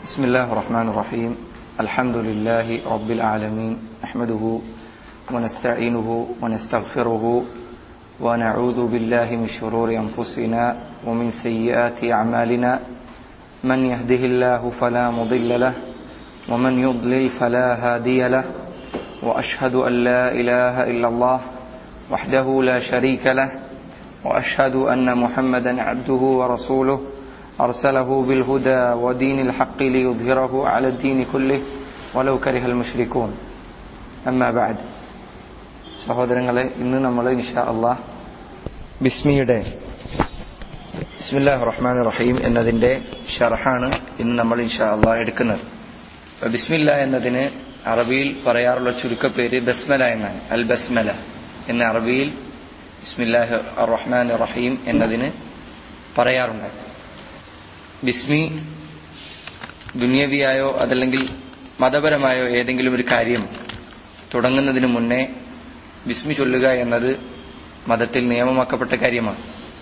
بسم الله الرحمن الرحيم الحمد لله رب العالمين نحمده ونستعينه ونستغفره ونعوذ بالله من شرور انفسنا ومن سيئات اعمالنا من يهده الله فلا مضل له ومن يضلل فلا هادي له واشهد ان لا اله الا الله وحده لا شريك له واشهد ان محمدا عبده ورسوله ارسله بالهدى ودين الحق ليظهره على الدين كله ولو كره المشركون اما بعد സഹോദരങ്ങളെ ഇന്ന് നമ്മൾ ഇൻഷാ അള്ളാഹ് ബിസ്മിയുടെ ബിസ്മില്ലാഹ് റഹ്മാൻ റഹീം എന്നതിന്റെ ഷർഹാണ് ഇന്ന് നമ്മൾ ഇൻഷാ അള്ളാഹ് എടുക്കുന്നത് അപ്പൊ ബിസ്മില്ല എന്നതിന് അറബിയിൽ പറയാറുള്ള ചുരുക്കപ്പേര് ബസ്മല എന്നാണ് അൽ ബസ്മല എന്ന അറബിയിൽ ബിസ്മില്ലാഹ് റഹ്മാൻ റഹീം എന്നതിന് പറയാറുണ്ട് ബിസ്മി ദുന്യവിയായോ അതല്ലെങ്കിൽ മതപരമായോ ഏതെങ്കിലും ഒരു കാര്യം തുടങ്ങുന്നതിന് മുന്നേ ബിസ്മി ചൊല്ലുക എന്നത് മതത്തിൽ നിയമമാക്കപ്പെട്ട കാര്യമാണ്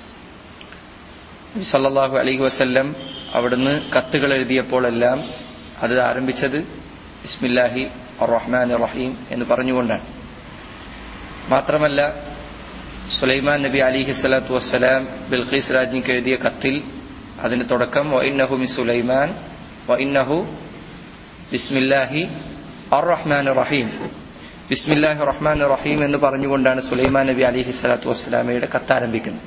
സല്ലാഹു അലൈഹി വസല്ലം അവിടുന്ന് കത്തുകൾ എഴുതിയപ്പോഴെല്ലാം അത് ആരംഭിച്ചത് ബിസ്മില്ലാഹി റഹ്മാൻ റഹീം എന്ന് പറഞ്ഞുകൊണ്ടാണ് മാത്രമല്ല സുലൈമാൻ നബി അലിഹി സ്വലാത്തു വസ്സലാം ബിൽഖീസ് രാജ്ഞിക്ക് എഴുതിയ കത്തിൽ അതിന്റെ തുടക്കം വൈന്നഹു മി സുലൈമാൻ വൈന്നഹു ബിസ്മില്ലാഹി അർ റഹ്മാൻ റഹീം ബിസ്മില്ലാഹി റഹ്മാൻ റഹീം എന്ന് പറഞ്ഞുകൊണ്ടാണ് സുലൈമാൻ നബി അലിഹി സ്വലാത്തു വസ്സലാമയുടെ കത്ത് ആരംഭിക്കുന്നത്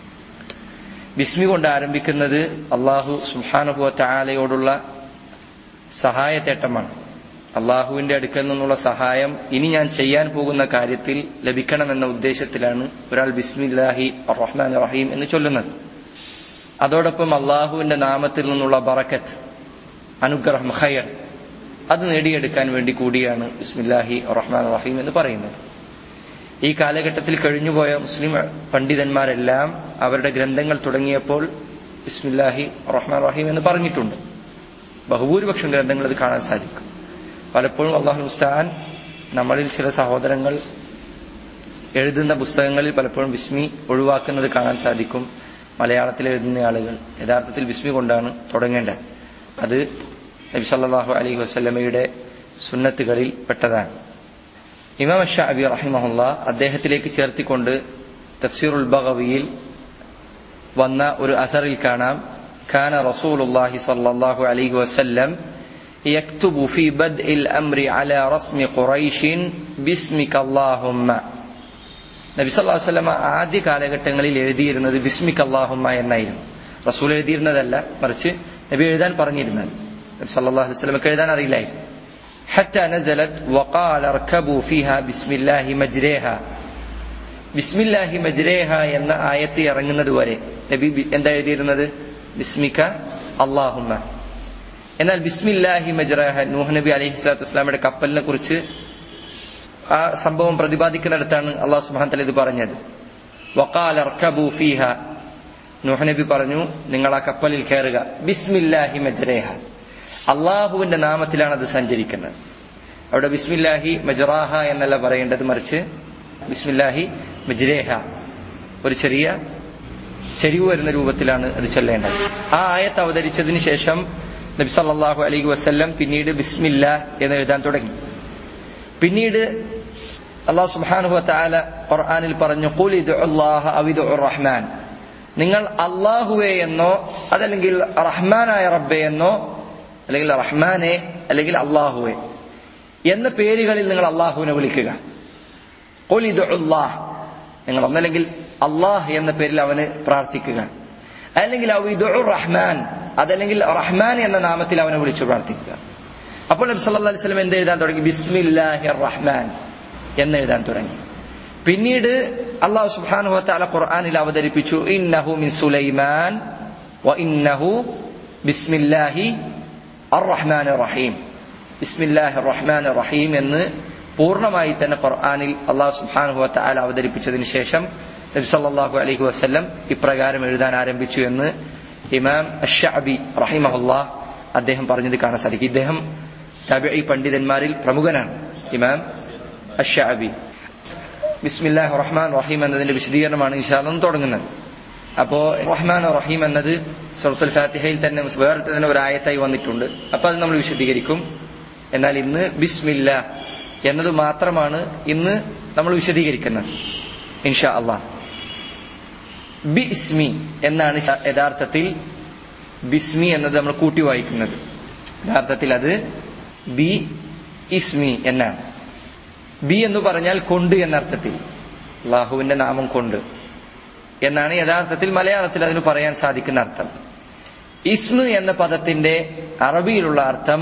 ബിസ്മി കൊണ്ട് ആരംഭിക്കുന്നത് അള്ളാഹു സുഹാനുഭവ താലയോടുള്ള സഹായത്തേട്ടമാണ് അള്ളാഹുവിന്റെ അടുക്കൽ നിന്നുള്ള സഹായം ഇനി ഞാൻ ചെയ്യാൻ പോകുന്ന കാര്യത്തിൽ ലഭിക്കണമെന്ന ഉദ്ദേശത്തിലാണ് ഒരാൾ ബിസ്മില്ലാഹി റഹ്മാൻ റഹീം എന്ന് ചൊല്ലുന്നത് അതോടൊപ്പം അള്ളാഹുവിന്റെ നാമത്തിൽ നിന്നുള്ള ബറക്കത്ത് അനുഗ്രഹം ഖയർ അത് നേടിയെടുക്കാൻ വേണ്ടി കൂടിയാണ് ബിസ്മില്ലാഹി റഹ്മാൻ റഹീം എന്ന് പറയുന്നത് ഈ കാലഘട്ടത്തിൽ കഴിഞ്ഞുപോയ മുസ്ലിം പണ്ഡിതന്മാരെല്ലാം അവരുടെ ഗ്രന്ഥങ്ങൾ തുടങ്ങിയപ്പോൾ ബിസ്മില്ലാഹി റഹ്മാൻ റഹീം എന്ന് പറഞ്ഞിട്ടുണ്ട് ബഹുഭൂരിപക്ഷം ഗ്രന്ഥങ്ങൾ അത് കാണാൻ സാധിക്കും പലപ്പോഴും അള്ളാഹു മുസ്താൻ നമ്മളിൽ ചില സഹോദരങ്ങൾ എഴുതുന്ന പുസ്തകങ്ങളിൽ പലപ്പോഴും ബിസ്മി ഒഴിവാക്കുന്നത് കാണാൻ സാധിക്കും മലയാളത്തിൽ എഴുതുന്ന ആളുകൾ യഥാർത്ഥത്തിൽ ബിസ്മി കൊണ്ടാണ് തുടങ്ങേണ്ടത് അത് നബി സല്ലാഹു അലൈഹി വസ്ലമയുടെ സുന്നത്തുകളിൽ പെട്ടതാണ് ഇമാം ഷാബി റഹിമഹുല്ല അദ്ദേഹത്തിലേക്ക് ചേർത്തിക്കൊണ്ട് തഫ്സീറുൽ ബഗവിയിൽ വന്ന ഒരു അസറിൽ കാണാം كان رسول الله صلى الله عليه وسلم يكتب في بدء الأمر على رسم قريش باسمك اللهم നബി സല്ലാ വല്ലമ ആദ്യ കാലഘട്ടങ്ങളിൽ എഴുതിയിരുന്നത് ബിസ്മിക് അള്ളാഹുമ്മ എന്നായിരുന്നു റസൂൽ എഴുതിയിരുന്നതല്ല മറിച്ച് നബി എഴുതാൻ പറഞ്ഞിരുന്നത് നബി സല്ലാ വസ്ലമക്ക് എഴുതാൻ അറിയില്ലായിരുന്നു حتى نزلت وقال اركبوا فيها بسم الله مجريها بسم الله مجريها എന്ന ആയത്ത് ഇറങ്ങുന്നത് വരെ നബി എന്താ എഴുതിയിരുന്നത് ബിസ്മിക അള്ളാഹുമ്മ എന്നാൽ ബിസ്മില്ലാഹി മജ്റഹ നൂഹ് നബി അലൈഹി സ്വലാത്തു വസ്സലാമയുടെ കപ്പലിനെ കുറിച്ച് ആ സംഭവം പ്രതിപാദിക്കുന്നിടത്താണ് അള്ളാഹു സുബ്ഹാൻ തല ഇത് പറഞ്ഞത് വഖാൽ അർക്കബു ഫീഹ നൂഹ് നബി പറഞ്ഞു നിങ്ങൾ ആ കപ്പലിൽ കയറുക ബിസ്മില്ലാഹി മജ്റേഹ അള്ളാഹുവിന്റെ നാമത്തിലാണ് അത് സഞ്ചരിക്കുന്നത് അവിടെ ബിസ്മില്ലാഹി മജ്റാഹ എന്നല്ല പറയേണ്ടത് മറിച്ച് ബിസ്മില്ലാഹി മജ്രേഹ ഒരു ചെറിയ ചെരിവ് വരുന്ന രൂപത്തിലാണ് അത് ചൊല്ലേണ്ടത് ആ ആയത്ത് അവതരിച്ചതിന് ശേഷം നബി സല്ലാഹു അലൈഹി വസ്ല്ലം പിന്നീട് ബിസ്മില്ല എന്ന് എഴുതാൻ തുടങ്ങി പിന്നീട് അള്ളാഹു സുബാനുഹു താല ഖുർആാനിൽ പറഞ്ഞു റഹ്മാൻ നിങ്ങൾ അള്ളാഹുവെ എന്നോ അതല്ലെങ്കിൽ റഹ്മാനായ റബ്ബെ എന്നോ അല്ലെങ്കിൽ റഹ്മാനെ അല്ലെങ്കിൽ അള്ളാഹുവെ എന്ന പേരുകളിൽ നിങ്ങൾ അള്ളാഹുവിനെ വിളിക്കുക നിങ്ങൾ ഒന്നല്ലെങ്കിൽ അള്ളാഹ് എന്ന പേരിൽ അവന് പ്രാർത്ഥിക്കുക അല്ലെങ്കിൽ റഹ്മാൻ അതല്ലെങ്കിൽ റഹ്മാൻ എന്ന നാമത്തിൽ അവനെ വിളിച്ചു പ്രാർത്ഥിക്കുക അപ്പോൾ നബി സല്ലല്ലാഹു അലൈഹി വസല്ലം എന്ത് എഴുതാൻ തുടങ്ങി ബിസ്മില്ലാഹി റഹ്മാൻ എന്ന് എഴുതാൻ തുടങ്ങി പിന്നീട് അള്ളാഹു സുബ്ഹാനഹു വതആല ഖുർആനിൽ അവതരിപ്പിച്ചു ഇന്നഹു മിൻ സുലൈമാൻ വ ഇന്നഹു ബിസ്മില്ലാഹി അർ റഹ്മാൻ റഹീം ബിസ്മില്ലാഹി റഹ്മാൻ റഹീം എന്ന് പൂർണ്ണമായി തന്നെ ഖുർആനിൽ അള്ളാഹു സുബ്ഹാനഹു വതആല അവതരിപ്പിച്ചതിന് ശേഷം നബി സല്ലല്ലാഹു അലൈഹി വസല്ലം ഇപ്രകാരം എഴുതാൻ ആരംഭിച്ചു എന്ന് ഇമാം അഷ്അബി റഹിമഹുല്ലാഹ് അദ്ദേഹം പറഞ്ഞത് കാണാൻ സാധിക്കും ഇദ്ദേഹം തബിഈ പണ്ഡിതന്മാരിൽ പ്രമുഖനാണ് ഇമാം അഷ്അബി ബിസ്മില്ലാഹി റഹ്മാൻ റഹീം എന്നതിന്റെ വിശദീകരണമാണ് ഇൻഷാല്ലം തുടങ്ങുന്നത് അപ്പോ റഹ്മാൻ റഹീം എന്നത് സുഹൃത്തുൽ ഫാത്തിഹയിൽ തന്നെ വേറെ തന്നെ ഒരു ആയത്തായി വന്നിട്ടുണ്ട് അപ്പൊ അത് നമ്മൾ വിശദീകരിക്കും എന്നാൽ ഇന്ന് ബിസ്മില്ല എന്നത് മാത്രമാണ് ഇന്ന് നമ്മൾ വിശദീകരിക്കുന്നത് ഇൻഷാ അള്ളാഹ് ബിസ്മി എന്നാണ് യഥാർത്ഥത്തിൽ ബിസ്മി എന്നത് നമ്മൾ കൂട്ടി വായിക്കുന്നത് യഥാർത്ഥത്തിൽ അത് ബി ഇസ്മി എന്നാണ് ബി എന്ന് പറഞ്ഞാൽ കൊണ്ട് എന്നർത്ഥത്തിൽ അള്ളാഹുവിന്റെ നാമം കൊണ്ട് എന്നാണ് യഥാർത്ഥത്തിൽ മലയാളത്തിൽ അതിന് പറയാൻ സാധിക്കുന്ന അർത്ഥം ഇസ്മു എന്ന പദത്തിന്റെ അറബിയിലുള്ള അർത്ഥം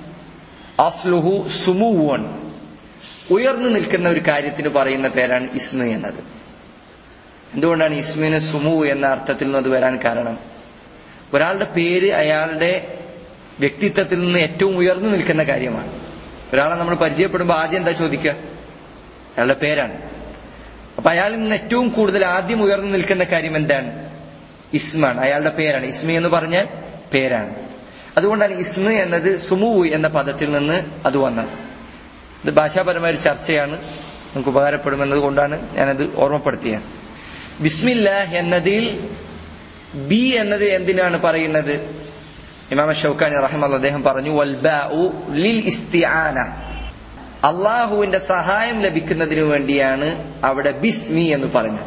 അസ്ലുഹു സുമുവോൻ ഉയർന്നു നിൽക്കുന്ന ഒരു കാര്യത്തിന് പറയുന്ന പേരാണ് ഇസ്മു എന്നത് എന്തുകൊണ്ടാണ് ഇസ്മിന് സുമു എന്ന അർത്ഥത്തിൽ നിന്ന് അത് വരാൻ കാരണം ഒരാളുടെ പേര് അയാളുടെ വ്യക്തിത്വത്തിൽ നിന്ന് ഏറ്റവും ഉയർന്നു നിൽക്കുന്ന കാര്യമാണ് ഒരാളെ നമ്മൾ പരിചയപ്പെടുമ്പോൾ ആദ്യം എന്താ ചോദിക്കുക അയാളുടെ പേരാണ് അപ്പൊ അയാളിൽ നിന്ന് ഏറ്റവും കൂടുതൽ ആദ്യം ഉയർന്നു നിൽക്കുന്ന കാര്യം എന്താണ് ഇസ്മാണ് അയാളുടെ പേരാണ് ഇസ്മി എന്ന് പറഞ്ഞാൽ പേരാണ് അതുകൊണ്ടാണ് ഇസ്മ എന്നത് സുമു എന്ന പദത്തിൽ നിന്ന് അത് വന്നത് ഇത് ഭാഷാപരമായ ഒരു ചർച്ചയാണ് നമുക്ക് ഉപകാരപ്പെടുമെന്നത് കൊണ്ടാണ് ഞാനത് ഓർമ്മപ്പെടുത്തിയത് ബിസ്മില്ല എന്നതിൽ ബി എന്നത് എന്തിനാണ് പറയുന്നത് ഇമാമ ഷൗക്കാനി റഹ്മല്ല അദ്ദേഹം പറഞ്ഞു വൽബാഉ ലിൽ ഇസ്തിആന അള്ളാഹുവിന്റെ സഹായം ലഭിക്കുന്നതിന് വേണ്ടിയാണ് അവിടെ ബിസ്മി എന്ന് പറഞ്ഞത്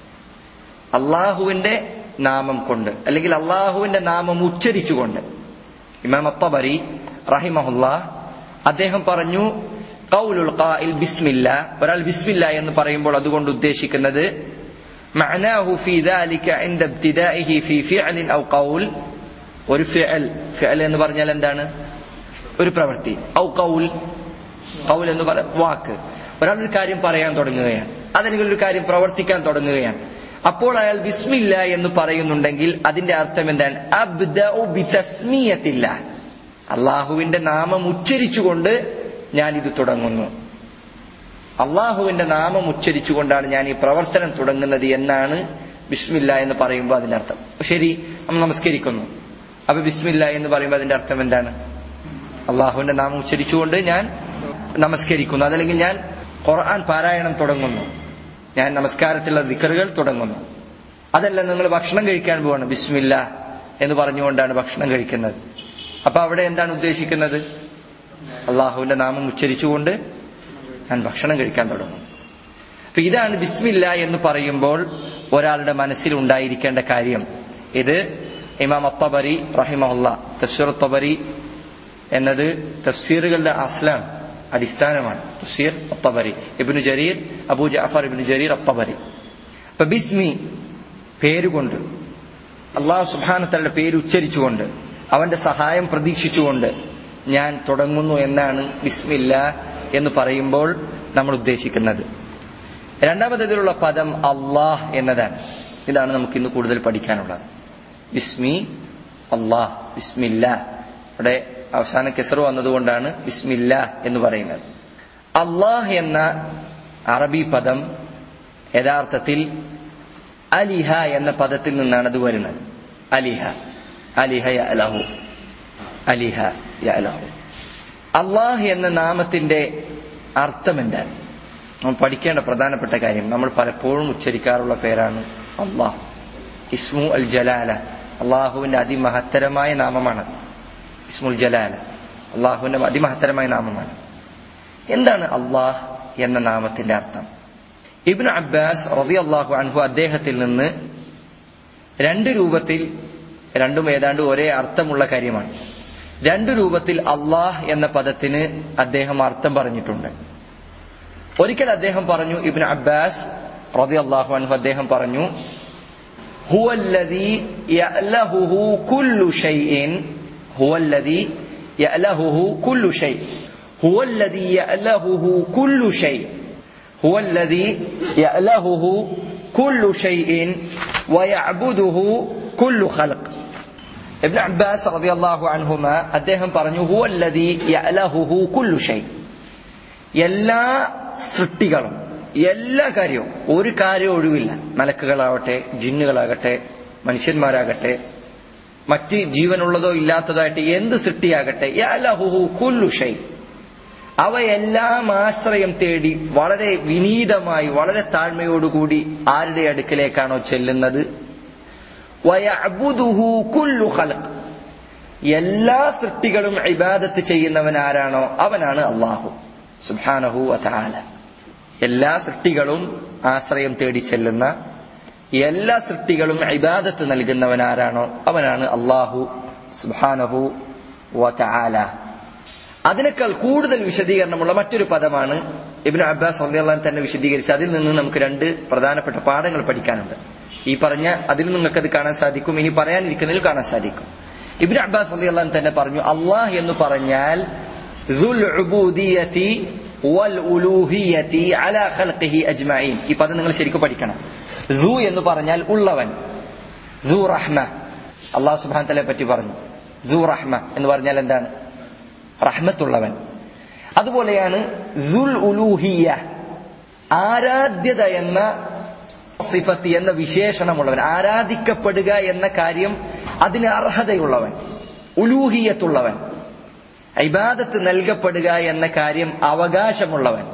അള്ളാഹുവിന്റെ നാമം കൊണ്ട് അല്ലെങ്കിൽ അള്ളാഹുവിന്റെ നാമം ഉച്ചരിച്ചുകൊണ്ട് ഇമാം അത്തബരി റഹിമഹുല്ല അദ്ദേഹം പറഞ്ഞു കൗലുൽ ഖാഇൽ ബിസ്മില്ല ഒരാൾ ബിസ്മില്ല എന്ന് പറയുമ്പോൾ അതുകൊണ്ട് ഉദ്ദേശിക്കുന്നത് معناه في ذلك عند ابتدائه في فعل أو قول ഒരു ഫിഅൽ ഫിഅൽ എന്ന് പറഞ്ഞാൽ എന്താണ് ഒരു പ്രവൃത്തി ഔ കൗൽ കൗൽ എന്ന് പറ വാക്ക് ഒരാൾ ഒരു കാര്യം പറയാൻ തുടങ്ങുകയാണ് അതല്ലെങ്കിൽ ഒരു കാര്യം പ്രവർത്തിക്കാൻ തുടങ്ങുകയാണ് അപ്പോൾ അയാൾ ബിസ്മില്ല എന്ന് പറയുന്നുണ്ടെങ്കിൽ അതിന്റെ അർത്ഥം എന്താണ് അബ്ദഉ ബിതസ്മിയത്തില്ല അള്ളാഹുവിന്റെ നാമം ഉച്ചരിച്ചുകൊണ്ട് ഞാൻ ഇത് തുടങ്ങുന്നു അള്ളാഹുവിന്റെ നാമം ഉച്ചരിച്ചുകൊണ്ടാണ് ഞാൻ ഈ പ്രവർത്തനം തുടങ്ങുന്നത് എന്നാണ് ബിസ്മില്ല എന്ന് പറയുമ്പോൾ അതിന്റെ അർത്ഥം ശരി നമ്മൾ നമസ്കരിക്കുന്നു അപ്പൊ ബിസ്മില്ല എന്ന് പറയുമ്പോൾ അതിന്റെ അർത്ഥം എന്താണ് അള്ളാഹുവിന്റെ നാമം ഉച്ചരിച്ചുകൊണ്ട് ഞാൻ നമസ്കരിക്കുന്നു അതല്ലെങ്കിൽ ഞാൻ ഖുർആൻ പാരായണം തുടങ്ങുന്നു ഞാൻ നമസ്കാരത്തിലുള്ള ദിക്കറുകൾ തുടങ്ങുന്നു അതല്ല നിങ്ങൾ ഭക്ഷണം കഴിക്കാൻ പോവാണ് ബിസ്മില്ല എന്ന് പറഞ്ഞുകൊണ്ടാണ് ഭക്ഷണം കഴിക്കുന്നത് അപ്പൊ അവിടെ എന്താണ് ഉദ്ദേശിക്കുന്നത് അള്ളാഹുവിന്റെ നാമം ഉച്ചരിച്ചുകൊണ്ട് ഞാൻ ഭക്ഷണം കഴിക്കാൻ തുടങ്ങും അപ്പൊ ഇതാണ് ബിസ്മില്ല എന്ന് പറയുമ്പോൾ ഒരാളുടെ മനസ്സിൽ ഉണ്ടായിരിക്കേണ്ട കാര്യം ഇത് ഇമാം അത്തബരി റഹിമഹുല്ല തഫ്സീർ തബരി എന്നത് തഫ്സീറുകളുടെ അസ്ലാണ് അടിസ്ഥാനമാണ് തഫ്സീർ അത്തബരി ഇബിനു ജരീർ അബൂ ജാഫർ ഇബിനു ജരീർ അത്തബരി അപ്പൊ ബിസ്മി പേരുകൊണ്ട് അള്ളാഹു സുബാനത്തയുടെ പേര് ഉച്ചരിച്ചുകൊണ്ട് അവന്റെ സഹായം പ്രതീക്ഷിച്ചുകൊണ്ട് ഞാൻ തുടങ്ങുന്നു എന്നാണ് ബിസ്മില്ല എന്ന് പറയുമ്പോൾ നമ്മൾ ഉദ്ദേശിക്കുന്നത് രണ്ടാമത്തേതിലുള്ള പദം അള്ളാഹ് എന്നതാണ് ഇതാണ് നമുക്ക് ഇന്ന് കൂടുതൽ പഠിക്കാനുള്ളത് ബിസ്മി അള്ളാഹ് ബിസ്മില്ല ഇവിടെ അവസാന കെസർ വന്നതുകൊണ്ടാണ് ബിസ്മില്ല എന്ന് പറയുന്നത് അള്ളാഹ് എന്ന അറബി പദം യഥാർത്ഥത്തിൽ അലിഹ എന്ന പദത്തിൽ നിന്നാണ് അത് വരുന്നത് അലിഹ അലിഹ യഅലഹു അലിഹ യഅലഹു അള്ളാഹ് എന്ന നാമത്തിന്റെ അർത്ഥം എന്താണ് നമ്മൾ പഠിക്കേണ്ട പ്രധാനപ്പെട്ട കാര്യം നമ്മൾ പലപ്പോഴും ഉച്ചരിക്കാറുള്ള പേരാണ് അള്ളാഹ് ഇസ്മു അൽ ജലാല അള്ളാഹുവിന്റെ അതിമഹത്തരമായ നാമമാണ് ഇസ്മുൽ ജലാല അള്ളാഹുവിന്റെ അതിമഹത്തരമായ നാമമാണ് എന്താണ് അള്ളാഹ് എന്ന നാമത്തിന്റെ അർത്ഥം ഇബ്നു അബ്ബാസ് റതി അള്ളാഹു അൻഹു അദ്ദേഹത്തിൽ നിന്ന് രണ്ട് രൂപത്തിൽ രണ്ടും ഏതാണ്ട് ഒരേ അർത്ഥമുള്ള കാര്യമാണ് രണ്ടു രൂപത്തിൽ അള്ളാഹ് എന്ന പദത്തിന് അദ്ദേഹം അർത്ഥം പറഞ്ഞിട്ടുണ്ട് ഒരിക്കൽ അദ്ദേഹം പറഞ്ഞു ഇബ്നു അബ്ബാസ് റതി അള്ളാഹു അൻഹു അദ്ദേഹം പറഞ്ഞു هو الذي يألهه كل شيء هو الذي يألهه كل شيء هو الذي يألهه كل شيء هو الذي يألهه كل شيء ويعبده كل خلق ابن عباس رضي الله عنهما അദ്ദേഹം പറഞ്ഞു هو الذي يألهه كل شيء എല്ലാ സൃഷ്ടികളും എല്ലാ കാര്യവും ഒരു കാര്യവും ഒഴിവില്ല മലക്കുകളാവട്ടെ ജിന്നുകളാകട്ടെ മനുഷ്യന്മാരാകട്ടെ മറ്റ് ജീവനുള്ളതോ ഇല്ലാത്തതായിട്ട് എന്ത് സൃഷ്ടിയാകട്ടെ യഅലഹുഹു കുല്ലു ഷൈ അവയെല്ലാം ആശ്രയം തേടി വളരെ വിനീതമായി വളരെ താഴ്മയോടുകൂടി ആരുടെ അടുക്കലേക്കാണോ ചെല്ലുന്നത് വയഅ്ബുദുഹു കുല്ലു ഖൽഖ് എല്ലാ സൃഷ്ടികളും ഇബാദത്ത് ചെയ്യുന്നവൻ ആരാണോ അവനാണ് അള്ളാഹു സുബ്ഹാനഹു വതആല എല്ലാ സൃഷ്ടികളും ആശ്രയം തേടി ചെല്ലുന്ന എല്ലാ സൃഷ്ടികളും ഇബാദത്ത് നൽകുന്നവൻ ആരാണോ അവനാണ് അള്ളാഹു സുബ്ഹാനഹു വതആല അതിനേക്കാൾ കൂടുതൽ വിശദീകരണമുള്ള മറ്റൊരു പദമാണ് ഇബ്നു അബ്ബാസ് റളിയല്ലാഹു തന്നെ വിശദീകരിച്ച് അതിൽ നിന്ന് നമുക്ക് രണ്ട് പ്രധാനപ്പെട്ട പാഠങ്ങൾ പഠിക്കാനുണ്ട് ഈ പറഞ്ഞ അതിൽ നിങ്ങൾക്ക് അത് കാണാൻ സാധിക്കും ഇനി പറയാനിരിക്കുന്നതിൽ കാണാൻ സാധിക്കും ഇബ്നു അബ്ബാസ് റളിയല്ലാഹു തന്നെ പറഞ്ഞു അള്ളാഹ് എന്ന് പറഞ്ഞാൽ ദുൽ ഉബൂദിയതി വൽ ഉലൂഹിയതി അലാ ഖൽഖിഹി അജ്മഈൻ ഈ പദം നിങ്ങൾ ശരിക്കും പഠിക്കണം ദു എന്ന് പറഞ്ഞാൽ ഉള്ളവൻ ദു റഹ്മ അള്ളാഹു സുബ്ഹാനഹു തആലയെ പറ്റി പറഞ്ഞു ദു റഹ്മ എന്ന് പറഞ്ഞാൽ എന്താണ് റഹ്മത്തുള്ളവൻ അതുപോലെയാണ് ദുൽ ഉലൂഹിയ ആരാധ്യത എന്ന സിഫത്ത് എന്ന വിശേഷണമുള്ളവൻ ആരാധിക്കപ്പെടുക എന്ന കാര്യം അതിന് അർഹതയുള്ളവൻ ഉലൂഹിയത്തുള്ളവൻ ഇബാദത്ത് നൽകപ്പെടുക എന്ന കാര്യം അവകാശമുള്ളവൻ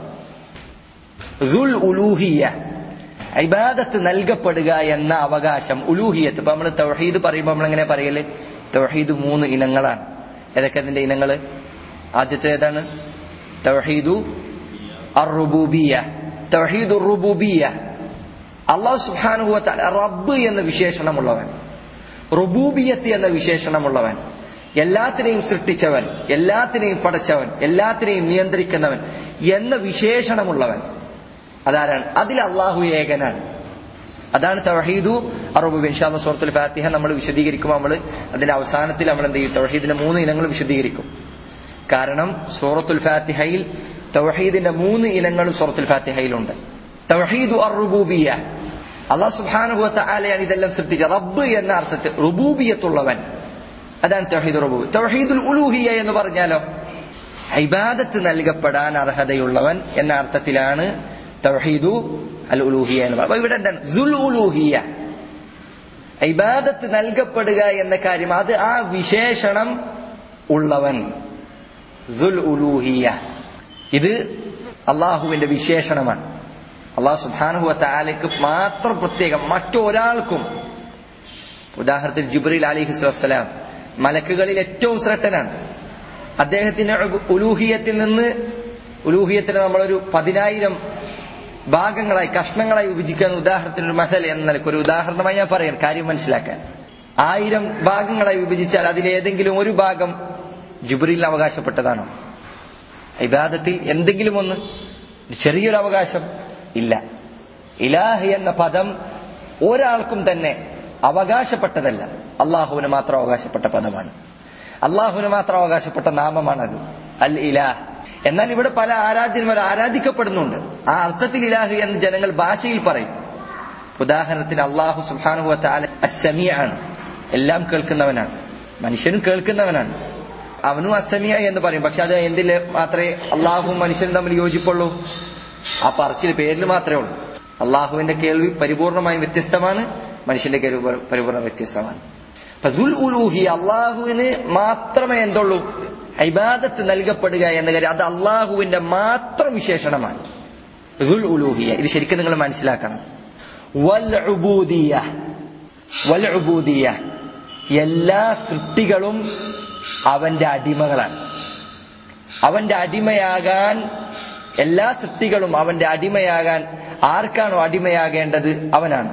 ദുൽ ഉലൂഹിയ ഇബാദത്ത് നൽകപ്പെടുക എന്ന അവകാശം ഉലൂഹിയത്ത് ഇപ്പൊ നമ്മൾ തൗഹീദ് പറയുമ്പോൾ നമ്മൾ എങ്ങനെ പറയല് തൗഹീദ് മൂന്ന് ഇനങ്ങളാണ് ഏതൊക്കെ അതിന്റെ ഇനങ്ങള് ആദ്യത്തെ ഏതാണ് തൗഹീദു അറുബൂബിയ തൗഹീദു റുബൂബിയ അള്ളാഹു സുബ്ഹാനഹു വതആല റബ്ബ് എന്ന വിശേഷണമുള്ളവൻ റുബൂബിയത്ത് എന്ന വിശേഷണമുള്ളവൻ എല്ലാത്തിനെയും സൃഷ്ടിച്ചവൻ എല്ലാത്തിനെയും പടച്ചവൻ എല്ലാത്തിനെയും നിയന്ത്രിക്കുന്നവൻ എന്ന വിശേഷണമുള്ളവൻ അതാരാണ് അതിൽ അള്ളാഹു ഏകനാണ് അതാണ് തൗഹീദു അറുബ് ഇൻഷാല്ല സൂറത്തുൽ ഫാത്തിഹ നമ്മൾ വിശദീകരിക്കുമ്പോൾ നമ്മൾ അതിന്റെ അവസാനത്തിൽ നമ്മൾ എന്ത് ചെയ്യും തൗഹീദിന്റെ മൂന്ന് ഇനങ്ങൾ വിശദീകരിക്കും കാരണം സൂറത്തുൽ ഫാത്തിഹയിൽ തൗഹീദിന്റെ മൂന്ന് ഇനങ്ങളും സൂറത്തുൽ ഫാത്തിഹയിലുണ്ട് തൗഹീദു അറുബൂബിയ അള്ളാഹു സുബ്ഹാനഹു വതആലയാണ് ഇതെല്ലാം സൃഷ്ടിച്ച റബ്ബ് എന്ന അർത്ഥത്തിൽ റുബൂബിയത്തുള്ളവൻ അതാണ് തൗഹീദ് റുബൂബ് തൗഹീദുൽ ഉലൂഹിയ എന്ന് പറഞ്ഞാലോ ഇബാദത്ത് നൽകപ്പെടാൻ അർഹതയുള്ളവൻ എന്ന അർത്ഥത്തിലാണ് തൗഹീദു അൽ ഉലൂഹിയ എന്ന് പറയുന്നത് ഇവിടെ എന്താണ് ദുൽ ഉലൂഹിയ ഇബാദത്ത് നൽകപ്പെടുക എന്ന കാര്യം അത് ആ വിശേഷണം ഉള്ളവൻ ദുൽ ഉലൂഹിയ ഇത് അള്ളാഹുവിന്റെ വിശേഷണമാണ് അള്ളാഹു സുബാനുഹു താലയ്ക്ക് മാത്രം പ്രത്യേകം മറ്റൊരാൾക്കും ഉദാഹരണത്തിന് ജിബ്രീൽ അലിഹി സ്വലാം മലക്കുകളിൽ ഏറ്റവും ശ്രേഷ്ഠനാണ് അദ്ദേഹത്തിന്റെ ഉലൂഹിയത്തിൽ നിന്ന് ഉലൂഹിയത്തിന് നമ്മളൊരു പതിനായിരം ഭാഗങ്ങളായി കഷ്ണങ്ങളായി വിഭജിക്കുന്ന ഉദാഹരണത്തിന് ഒരു മഹൽ എന്ന നിലയ്ക്ക് ഒരു ഉദാഹരണമായി ഞാൻ പറയാം കാര്യം മനസ്സിലാക്കാൻ ആയിരം ഭാഗങ്ങളായി വിഭജിച്ചാൽ അതിലേതെങ്കിലും ഒരു ഭാഗം ജുബറിലിന് അവകാശപ്പെട്ടതാണോ ഇബാദത്തിൽ എന്തെങ്കിലും ഒന്ന് ചെറിയൊരു അവകാശം ഇല്ല ഇലാഹ് എന്ന പദം ഒരാൾക്കും തന്നെ അവകാശപ്പെട്ടതല്ല അള്ളാഹുവിന് മാത്രം അവകാശപ്പെട്ട പദമാണ് അള്ളാഹുവിന് മാത്രം അവകാശപ്പെട്ട നാമമാണത് അൽ ഇലാഹ് എന്നാൽ ഇവിടെ പല ആരാധ്യന്മാർ ആരാധിക്കപ്പെടുന്നുണ്ട് ആ അർത്ഥത്തിൽ ഇലാഹ് എന്ന് ജനങ്ങൾ ഭാഷയിൽ പറയും ഉദാഹരണത്തിന് അള്ളാഹു സുബാനുഹു അസമിയ ആണ് എല്ലാം കേൾക്കുന്നവനാണ് മനുഷ്യനും കേൾക്കുന്നവനാണ് അവനും അസമിയ എന്ന് പറയും പക്ഷെ അത് എന്തിൽ മാത്രമേ അള്ളാഹുവും മനുഷ്യനും തമ്മിൽ യോജിപ്പുള്ളൂ ആ പറച്ചിൽ പേരിൽ മാത്രമേ ഉള്ളൂ അള്ളാഹുവിന്റെ കേൾവി പരിപൂർണമായും വ്യത്യസ്തമാണ് മനുഷ്യന്റെ കേൾവി പരിപൂർണ്ണ വ്യത്യസ്തമാണ് ദുൽ ഉലൂഹി അള്ളാഹുവിന് മാത്രമേ എന്തുള്ളൂ ഇബാദത്ത് നൽകപ്പെടുക എന്ന കാര്യം അത് അള്ളാഹുവിന്റെ മാത്രം വിശേഷണമാണ് ദുൽ ഉലൂഹിയ ഇത് ശരിക്കും നിങ്ങൾ മനസ്സിലാക്കണം വൽ ഉബൂദിയ വൽ ഉബൂദിയ എല്ലാ സൃഷ്ടികളും അവന്റെ അടിമകളാണ് അവന്റെ അടിമയാകാൻ എല്ലാ സൃഷ്ടികളും അവന്റെ അടിമയാകാൻ ആർക്കാണോ അടിമയാകേണ്ടത് അവനാണ്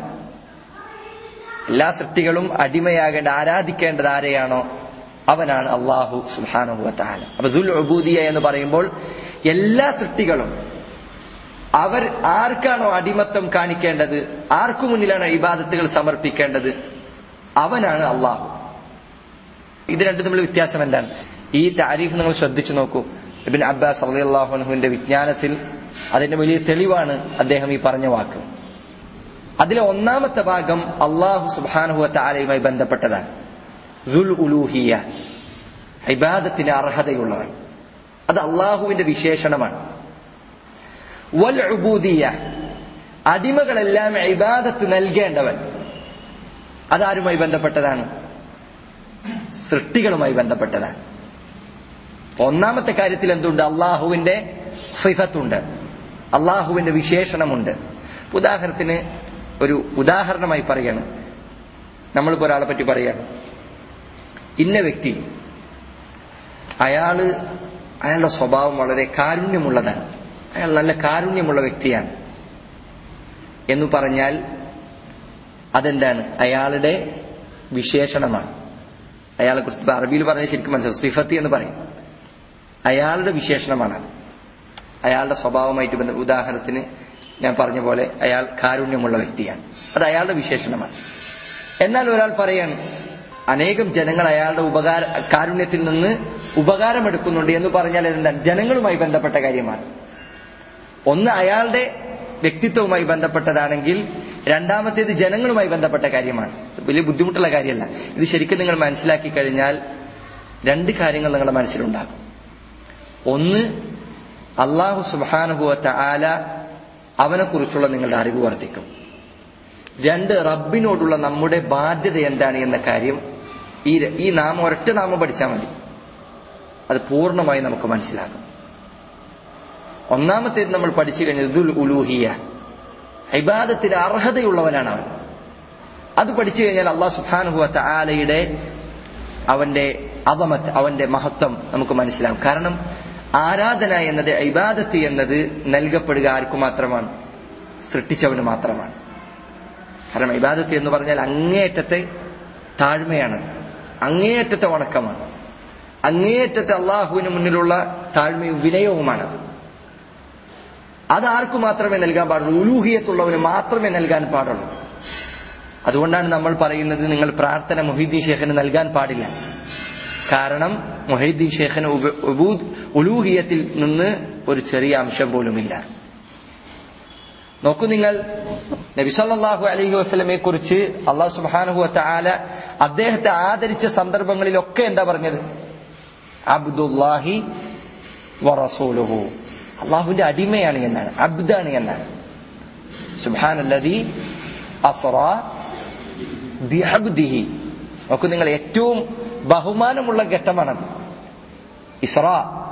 എല്ലാ സൃഷ്ടികളും അടിമയാകേണ്ട ആരാധിക്കേണ്ടത് ആരെയാണോ അവനാണ് അള്ളാഹു സുഹാനുഭവത്താല അപ്പൊ ദുൽ ഉബൂദിയ എന്ന് പറയുമ്പോൾ എല്ലാ സൃഷ്ടികളും അവർ ആർക്കാണോ അടിമത്തം കാണിക്കേണ്ടത് ആർക്കു മുന്നിലാണ് ഇബാദത്തുകൾ സമർപ്പിക്കേണ്ടത് അവനാണ് അള്ളാഹു ഇത് രണ്ടും തമ്മിൽ വ്യത്യാസം എന്താണ് ഈ താരീഫ് നിങ്ങൾ ശ്രദ്ധിച്ചു നോക്കൂ ഇബിൻ അബ്ബാസ് അള്ളാഹുനുവിന്റെ വിജ്ഞാനത്തിൽ അതിന്റെ വലിയ തെളിവാണ് അദ്ദേഹം ഈ പറഞ്ഞ വാക്ക് അതിലെ ഒന്നാമത്തെ ഭാഗം അള്ളാഹു സുബാനുഹുവ താലയുമായി ബന്ധപ്പെട്ടതാണ് ദുൽ ഉലൂഹിയ ഇബാദത്തിന് അർഹതയുള്ളവൻ അത് അള്ളാഹുവിന്റെ വിശേഷണമാണ് വൽ ഉബൂദിയ അടിമകളെല്ലാം ഇബാദത്ത് നൽകേണ്ടവൻ അതാരുമായി ബന്ധപ്പെട്ടതാണ് സൃഷ്ടികളുമായി ബന്ധപ്പെട്ടതാണ് ഒന്നാമത്തെ കാര്യത്തിൽ എന്തുണ്ട് അള്ളാഹുവിന്റെ സിഫത്തുണ്ട് അള്ളാഹുവിന്റെ വിശേഷണമുണ്ട് ഉദാഹരണത്തിന് ഒരു ഉദാഹരണമായി പറയാണ് നമ്മളിപ്പോ ഒരാളെ പറ്റി പറയാണ് ഇന്ന വ്യക്തി അയാള് അയാളുടെ സ്വഭാവം വളരെ കാരുണ്യമുള്ളതാണ് അയാൾ നല്ല കാരുണ്യമുള്ള വ്യക്തിയാണ് എന്ന് പറഞ്ഞാൽ അതെന്താണ് അയാളുടെ വിശേഷണമാണ് അയാളെ കുറിച്ച് അറബിയിൽ പറഞ്ഞാൽ ശരിക്കും മനസ്സിലാവും സിഫത്തി എന്ന് പറയും അയാളുടെ വിശേഷണമാണത് അയാളുടെ സ്വഭാവമായിട്ട് ബന്ധ ഉദാഹരണത്തിന് ഞാൻ പറഞ്ഞ പോലെ അയാൾ കാരുണ്യമുള്ള വ്യക്തിയാണ് അത് അയാളുടെ വിശേഷണമാണ് എന്നാൽ ഒരാൾ പറയാണ് അനേകം ജനങ്ങൾ അയാളുടെ ഉപകാര കാരുണ്യത്തിൽ നിന്ന് ഉപകാരമെടുക്കുന്നുണ്ട് എന്ന് പറഞ്ഞാൽ എന്താണ് ജനങ്ങളുമായി ബന്ധപ്പെട്ട കാര്യമാണ് ഒന്ന് അയാളുടെ വ്യക്തിത്വവുമായി ബന്ധപ്പെട്ടതാണെങ്കിൽ രണ്ടാമത്തേത് ജനങ്ങളുമായി ബന്ധപ്പെട്ട കാര്യമാണ് വലിയ ബുദ്ധിമുട്ടുള്ള കാര്യമല്ല ഇത് ശരിക്കും നിങ്ങൾ മനസ്സിലാക്കി കഴിഞ്ഞാൽ രണ്ട് കാര്യങ്ങൾ നിങ്ങളുടെ മനസ്സിലുണ്ടാകും ഒന്ന് അള്ളാഹു സുബാനുഭവത്ത ആല അവനെക്കുറിച്ചുള്ള നിങ്ങളുടെ അറിവ് വർദ്ധിക്കും രണ്ട് റബ്ബിനോടുള്ള നമ്മുടെ ബാധ്യത എന്താണ് എന്ന കാര്യം ഈ ഈ നാമം ഒരൊറ്റ നാമം പഠിച്ചാൽ മതി അത് പൂർണ്ണമായി നമുക്ക് മനസ്സിലാകും ഒന്നാമത്തേത് നമ്മൾ പഠിച്ചു കഴിഞ്ഞത് ദുൽ ഉലൂഹിയ ഇബാദത്തിന് അർഹതയുള്ളവനാണ് അവൻ അത് പഠിച്ചു കഴിഞ്ഞാൽ അള്ളാഹു സുബാനുഭവത്ത ആലയുടെ അവന്റെ അദമത്ത് അവന്റെ മഹത്വം നമുക്ക് മനസ്സിലാകും കാരണം ആരാധന എന്നത് ഇബാദത്ത് എന്നത് നൽകപ്പെടുക ആർക്കു മാത്രമാണ് സൃഷ്ടിച്ചവന് മാത്രമാണ് കാരണം ഇബാദത്ത് എന്ന് പറഞ്ഞാൽ അങ്ങേയറ്റത്തെ താഴ്മയാണ് അങ്ങേയറ്റത്തെ വണക്കമാണ് അങ്ങേയറ്റത്തെ അള്ളാഹുവിന് മുന്നിലുള്ള താഴ്മയും വിനയവുമാണ് അത് ആർക്കു മാത്രമേ നൽകാൻ പാടുള്ളൂ ഉലൂഹിയത്തുള്ളവന് മാത്രമേ നൽകാൻ പാടുള്ളൂ അതുകൊണ്ടാണ് നമ്മൾ പറയുന്നത് നിങ്ങൾ പ്രാർത്ഥന മൊഹീദ്ദീൻ ഷേഖിന് നൽകാൻ പാടില്ല കാരണം മൊഹീദ്ദീൻ ഷേഖിന് ഉലൂഹിയത്തിൽ നിന്ന് ഒരു ചെറിയ അംശം പോലുമില്ല നോക്കൂ നിങ്ങൾ നബിസല്ലാഹു അലഹി വസ്ലമെ കുറിച്ച് അള്ളാഹു സുബാനുഹു ആല അദ്ദേഹത്തെ ആദരിച്ച സന്ദർഭങ്ങളിലൊക്കെ എന്താ പറഞ്ഞത് അബ്ദുല്ലാഹി വറസൂലുഹു അള്ളാഹുവിന്റെ അടിമയാണ് എന്നാണ് അബ്ദാണ് എന്നാണ് സുബാനല്ലതി അസറ ബിഅബ്ദിഹി നോക്കൂ നിങ്ങൾ ഏറ്റവും ബഹുമാനമുള്ള ഘട്ടമാണത് ഇസ്ര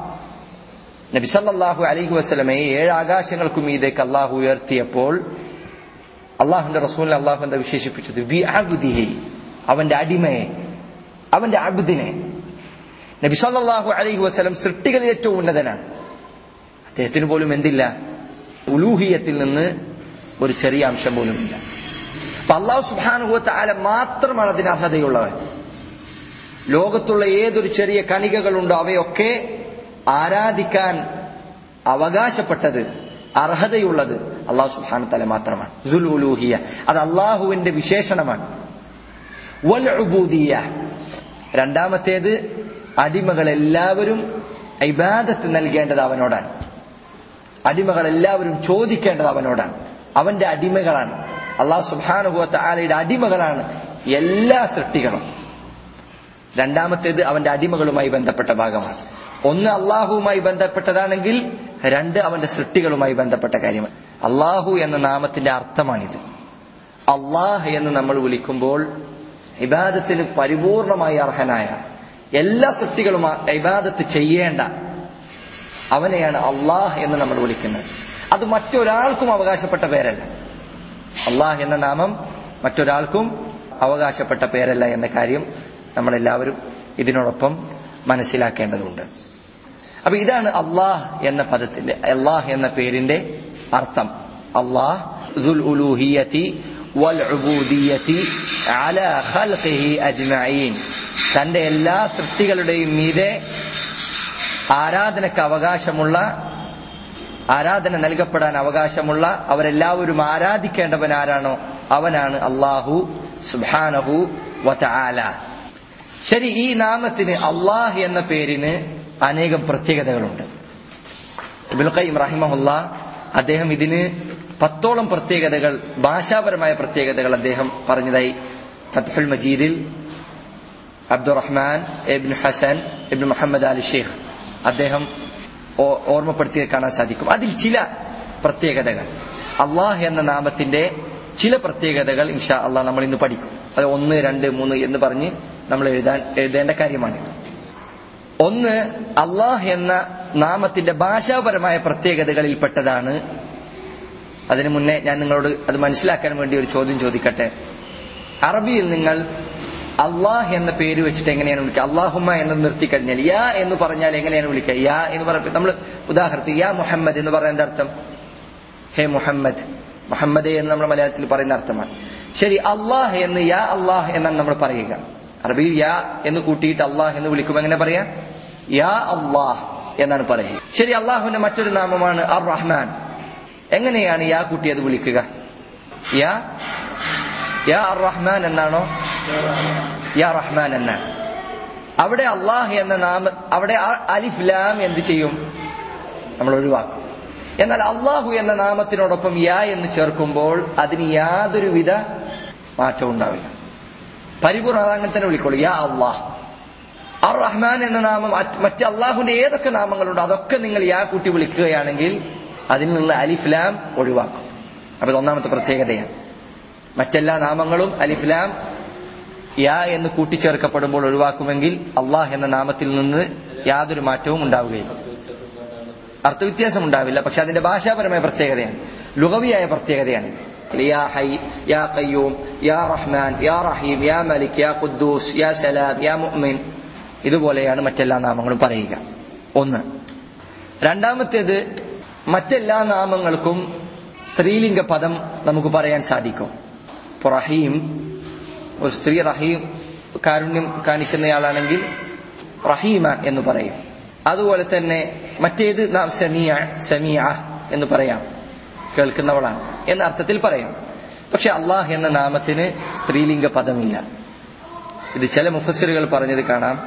നബി സല്ലല്ലാഹു അലൈഹി വസല്ലമയെ ഏഴ് ആകാശങ്ങൾക്ക് മീതേക്ക് അള്ളാഹു ഉയർത്തിയപ്പോൾ അള്ളാഹുന്റെ റസൂലിനെ അള്ളാഹു എന്താ വിശേഷിപ്പിച്ചത് ബി അബ്ദിഹി അവന്റെ അടിമയെ അവന്റെ അബ്ദിനെ നബി സല്ലല്ലാഹു അലൈഹി വസല്ലം സൃഷ്ടികളിൽ ഏറ്റവും ഉന്നതനാണ് അദ്ദേഹത്തിന് പോലും എന്തില്ല ഉലൂഹിയത്തിൽ നിന്ന് ഒരു ചെറിയ അംശം പോലും ഇല്ല അപ്പൊ അള്ളാഹു സുബാനുഭവത്തെ ആല മാത്രമാണ് അതിന് അർഹതയുള്ളവൻ ലോകത്തുള്ള ഏതൊരു ചെറിയ കണികകളുണ്ടോ അവയൊക്കെ ആരാധിക്കാൻ അവകാശപ്പെട്ടത് അർഹതയുള്ളത് അള്ളാഹു സുബാന തല മാത്രമാണ് ദുൽ ഉലൂഹിയ അത് അള്ളാഹുവിന്റെ വിശേഷണമാണ് വൽ ഉബൂദിയ രണ്ടാമത്തേത് അടിമകൾ എല്ലാവരും ഇബാദത്ത് നൽകേണ്ടത് അവനോടാണ് അടിമകൾ എല്ലാവരും ചോദിക്കേണ്ടത് അവനോടാണ് അവന്റെ അടിമകളാണ് അള്ളാഹു സുബാനുഭവത്തെ ആലയുടെ അടിമകളാണ് എല്ലാ സൃഷ്ടികളും രണ്ടാമത്തേത് അവന്റെ അടിമകളുമായി ബന്ധപ്പെട്ട ഭാഗമാണ് ഒന്ന് അള്ളാഹുവുമായി ബന്ധപ്പെട്ടതാണെങ്കിൽ രണ്ട് അവന്റെ സൃഷ്ടികളുമായി ബന്ധപ്പെട്ട കാര്യമാണ് അള്ളാഹു എന്ന നാമത്തിന്റെ അർത്ഥമാണിത് അള്ളാഹ് എന്ന് നമ്മൾ വിളിക്കുമ്പോൾ ഇബാദത്തിന് പരിപൂർണമായി അർഹനായ എല്ലാ സൃഷ്ടികളും ഇബാദത്ത് ചെയ്യേണ്ട അവനെയാണ് അള്ളാഹ് എന്ന് നമ്മൾ വിളിക്കുന്നത് അത് മറ്റൊരാൾക്കും അവകാശപ്പെട്ട പേരല്ല അള്ളാഹ് എന്ന നാമം മറ്റൊരാൾക്കും അവകാശപ്പെട്ട പേരല്ല എന്ന കാര്യം നമ്മളെല്ലാവരും ഇതിനോടൊപ്പം മനസ്സിലാക്കേണ്ടതുണ്ട് അപ്പൊ ഇതാണ് അള്ളാഹ് എന്ന പദത്തിന്റെ അള്ളാഹ് എന്ന പേരിന്റെ അർത്ഥം അള്ളാഹ് ദുൽ ഉലൂഹിയത്തി വൽ ഉബൂദിയത്തി അല ഖൽഖിഹി അജ്മഈൻ തന്റെ എല്ലാ സൃഷ്ടികളുടെയും മീതെ ആരാധനക്ക് അവകാശമുള്ള ആരാധന നൽകപ്പെടാൻ അവകാശമുള്ള അവരെല്ലാവരും ആരാധിക്കേണ്ടവൻ ആരാണോ അവനാണ് അള്ളാഹു സുബാനഹു വല ശരി ഈ നാമത്തിന് അള്ളാഹ് എന്ന പേരിന് അനേകം പ്രത്യേകതകളുണ്ട് ഇബുൽ ഖയ്യിം റഹിമഹുല്ല അദ്ദേഹം ഇതിന് പത്തോളം പ്രത്യേകതകൾ ഭാഷാപരമായ പ്രത്യേകതകൾ അദ്ദേഹം പറഞ്ഞതായി ഫത്ഹുൽ മജീദിൽ അബ്ദുറഹ്മാൻ എബിൻ ഹസൻ എബിൻ മുഹമ്മദ് അലി ഷെയ്ഖ് അദ്ദേഹം ഓർമ്മപ്പെടുത്തിയത് കാണാൻ സാധിക്കും അതിൽ ചില പ്രത്യേകതകൾ അള്ളാഹ് എന്ന നാമത്തിന്റെ ചില പ്രത്യേകതകൾ ഇൻഷാ അള്ളാഹ് നമ്മൾ ഇന്ന് പഠിക്കും അത് ഒന്ന് രണ്ട് മൂന്ന് എന്ന് പറഞ്ഞ് നമ്മൾ എഴുതാൻ എഴുതേണ്ട കാര്യമാണിത് ഒന്ന് അള്ളാഹ് എന്ന നാമത്തിന്റെ ഭാഷാപരമായ പ്രത്യേകതകളിൽപ്പെട്ടതാണ് അതിനു മുന്നേ ഞാൻ നിങ്ങളോട് അത് മനസ്സിലാക്കാൻ വേണ്ടി ഒരു ചോദ്യം ചോദിക്കട്ടെ അറബിയിൽ നിങ്ങൾ അള്ളാഹ് എന്ന പേര് വെച്ചിട്ട് എങ്ങനെയാണ് വിളിക്കുക അള്ളാഹുമ്മ എന്ന് നിർത്തി കഴിഞ്ഞാൽ യാ എന്ന് പറഞ്ഞാൽ എങ്ങനെയാണ് വിളിക്കുക യാ എന്ന് പറയുമ്പോൾ നമ്മൾ ഉദാഹരണത്തിന് യാ മുഹമ്മദ് എന്ന് പറയുന്ന എന്താ അർത്ഥം ഹേ മുഹമ്മദ് മുഹമ്മദ് എന്ന് നമ്മൾ മലയാളത്തിൽ പറയുന്ന അർത്ഥമാണ് ശരി അള്ളാഹ് എന്ന് യാ അള്ളാഹ് എന്നാണ് നമ്മൾ പറയുക അറബിയിൽ യാ എന്ന് കൂട്ടിയിട്ട് അള്ളാഹ് എന്ന് വിളിക്കുമ്പോൾ എങ്ങനെ പറയാ യാ അള്ളാഹ് എന്നാണ് പറയുക ശരി അള്ളാഹുവിന്റെ മറ്റൊരു നാമമാണ് അർ റഹ്മാൻ എങ്ങനെയാണ് യാ കൂട്ടി അത് വിളിക്കുക യാ യാ അർ റഹ്മാൻ എന്നാണോ യാ റഹ്മാൻ എന്നാണ് അവിടെ അള്ളാഹ് എന്ന നാമ അവിടെ അലിഫ് ലാം എന്ത് ചെയ്യും നമ്മൾ ഒഴിവാക്കും എന്നാൽ അള്ളാഹു എന്ന നാമത്തിനോടൊപ്പം യാ എന്ന് ചേർക്കുമ്പോൾ അതിന് യാതൊരുവിധ മാറ്റവും ഉണ്ടാവില്ല പരിപൂർണ അങ്ങനെ തന്നെ വിളിക്കോളൂ യാ അള്ളാഹ് അർ റഹ്മാൻ എന്ന നാമം മറ്റ് അള്ളാഹുവിന്റെ ഏതൊക്കെ നാമങ്ങളുണ്ടോ അതൊക്കെ നിങ്ങൾ യാ കൂട്ടി വിളിക്കുകയാണെങ്കിൽ അതിൽ നിന്നുള്ള അലിഫ്ലാം ഒഴിവാക്കും അപ്പൊ ഇത് ഒന്നാമത്തെ പ്രത്യേകതയാണ് മറ്റെല്ലാ നാമങ്ങളും അലിഫ്ലാം യാ എന്ന് കൂട്ടിച്ചേർക്കപ്പെടുമ്പോൾ ഒഴിവാക്കുമെങ്കിൽ അള്ളാഹ് എന്ന നാമത്തിൽ നിന്ന് യാതൊരു മാറ്റവും ഉണ്ടാവുകയില്ല അർത്ഥവ്യത്യാസം ഉണ്ടാവില്ല പക്ഷെ അതിന്റെ ഭാഷാപരമായ പ്രത്യേകതയാണ് ലുഗവിയായ പ്രത്യേകതയാണ് യാ ഹൈ യാ ഖയ്യൂം യാ റഹ്മാൻ യാ റഹീം യാ മലിക് യാ ഖുദ്ദൂസ് യാ സലാം യാ മുഅ്മിൻ ഇതുപോലെയാണ് മറ്റെല്ലാ നാമങ്ങളും പറയുക ഒന്ന് രണ്ടാമത്തേത് മറ്റെല്ലാ നാമങ്ങൾക്കും സ്ത്രീലിംഗ പദം നമുക്ക് പറയാൻ സാധിക്കും ഇപ്പൊ റഹീം ഒരു സ്ത്രീ റഹീം കാരുണ്യം കാണിക്കുന്നയാളാണെങ്കിൽ റഹീമ എന്ന് പറയും അതുപോലെ തന്നെ മറ്റേത് നാം സമീയ സമീയ എന്ന് പറയാം കേൾക്കുന്നവളാണ് എന്ന അർത്ഥത്തിൽ പറയാം പക്ഷെ അള്ളാഹ് എന്ന നാമത്തിന് സ്ത്രീലിംഗ പദമില്ല ഇത് ചില മുഫസ്സിറുകൾ പറഞ്ഞത് കാണാം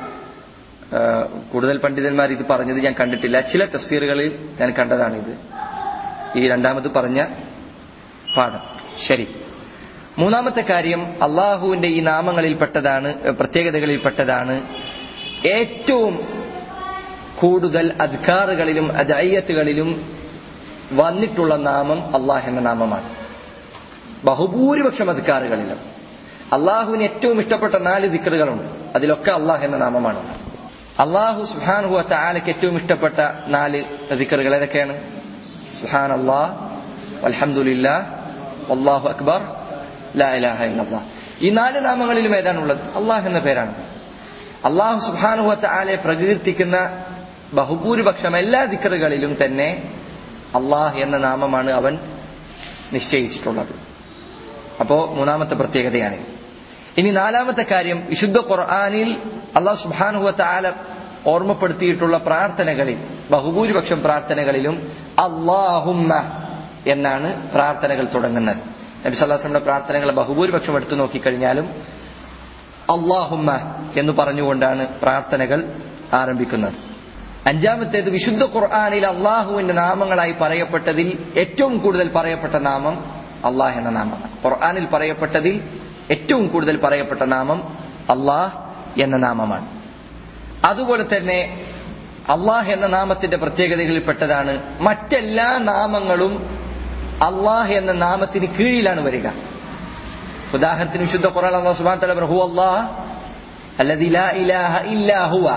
കൂടുതൽ പണ്ഡിതന്മാർ ഇത് പറഞ്ഞത് ഞാൻ കണ്ടിട്ടില്ല ചില തഫ്സീറുകളിൽ ഞാൻ കണ്ടതാണ് ഇത് ഈ രണ്ടാമത് പറഞ്ഞ പാഠം ശരി മൂന്നാമത്തെ കാര്യം അള്ളാഹുവിന്റെ ഈ നാമങ്ങളിൽപ്പെട്ടതാണ് പ്രത്യേകതകളിൽപ്പെട്ടതാണ് ഏറ്റവും കൂടുതൽ അദ്കാറുകളിലും അദയ്യത്തുകളിലും വന്നിട്ടുള്ള നാമം അള്ളാഹ് എന്ന നാമമാണ് ബഹുഭൂരിപക്ഷം അദ്കാറുകളിലും അള്ളാഹുവിന് ഏറ്റവും ഇഷ്ടപ്പെട്ട നാല് ദിക്കറുകളുണ്ട് അതിലൊക്കെ അള്ളാഹ് എന്ന നാമമാണ് അള്ളാഹു സുഹാൻഹു ആലയ്ക്ക് ഏറ്റവും ഇഷ്ടപ്പെട്ട നാല് ദിക്കറുകൾ ഏതൊക്കെയാണ് സുഹാൻ അള്ളാഹ് അലഹമുല്ല അള്ളാഹു അക്ബർ ലാ ഇലാഹ ഇല്ലല്ലാഹ് ഈ നാല് നാമങ്ങളിലും ഏതാണുള്ളത് അള്ളാഹ് എന്ന പേരാണ് അള്ളാഹു സുബാനുഹത്ത ആലെ പ്രകീർത്തിക്കുന്ന ബഹുഭൂരിപക്ഷം എല്ലാ ദിക്കറുകളിലും തന്നെ അള്ളാഹ് എന്ന നാമമാണ് അവൻ നിശ്ചയിച്ചിട്ടുള്ളത് അപ്പോ മൂന്നാമത്തെ പ്രത്യേകതയാണ് ഇനി നാലാമത്തെ കാര്യം വിശുദ്ധ ഖുർആാനിൽ അള്ളാഹു സുബാനുഹത്ത ആല ഓർമ്മപ്പെടുത്തിയിട്ടുള്ള പ്രാർത്ഥനകളിൽ ബഹുഭൂരിപക്ഷം പ്രാർത്ഥനകളിലും അള്ളാഹുമ്മ എന്നാണ് പ്രാർത്ഥനകൾ തുടങ്ങുന്നത് നബി സല്ലാസ്ലമിന്റെ പ്രാർത്ഥനകൾ ബഹുഭൂരിപക്ഷം എടുത്തു നോക്കിക്കഴിഞ്ഞാലും അള്ളാഹുമ്മ എന്ന് പറഞ്ഞുകൊണ്ടാണ് പ്രാർത്ഥനകൾ ആരംഭിക്കുന്നത് അഞ്ചാമത്തേത് വിശുദ്ധ ഖുർആാനിൽ അള്ളാഹുവിന്റെ നാമങ്ങളായി പറയപ്പെട്ടതിൽ ഏറ്റവും കൂടുതൽ പറയപ്പെട്ട നാമം അള്ളാഹ് എന്ന നാമമാണ് ഖുർആാനിൽ പറയപ്പെട്ടതിൽ ഏറ്റവും കൂടുതൽ പറയപ്പെട്ട നാമം അള്ളാഹ് എന്ന നാമമാണ് അതുപോലെ തന്നെ അള്ളാഹ് എന്ന നാമത്തിന്റെ പ്രത്യേകതകളിൽപ്പെട്ടതാണ് മറ്റെല്ലാ നാമങ്ങളും അള്ളാഹ് എന്ന നാമത്തിന് കീഴിലാണ് വരിക ഉദാഹരണത്തിന് വിശുദ്ധ ഖുർആൻ അല്ലാഹു സുബ്ഹാനഹു വതആല പറഞ്ഞു അല്ലാഹ് അല്ലദി ലാ ഇലാഹ ഇല്ലാ ഹുവ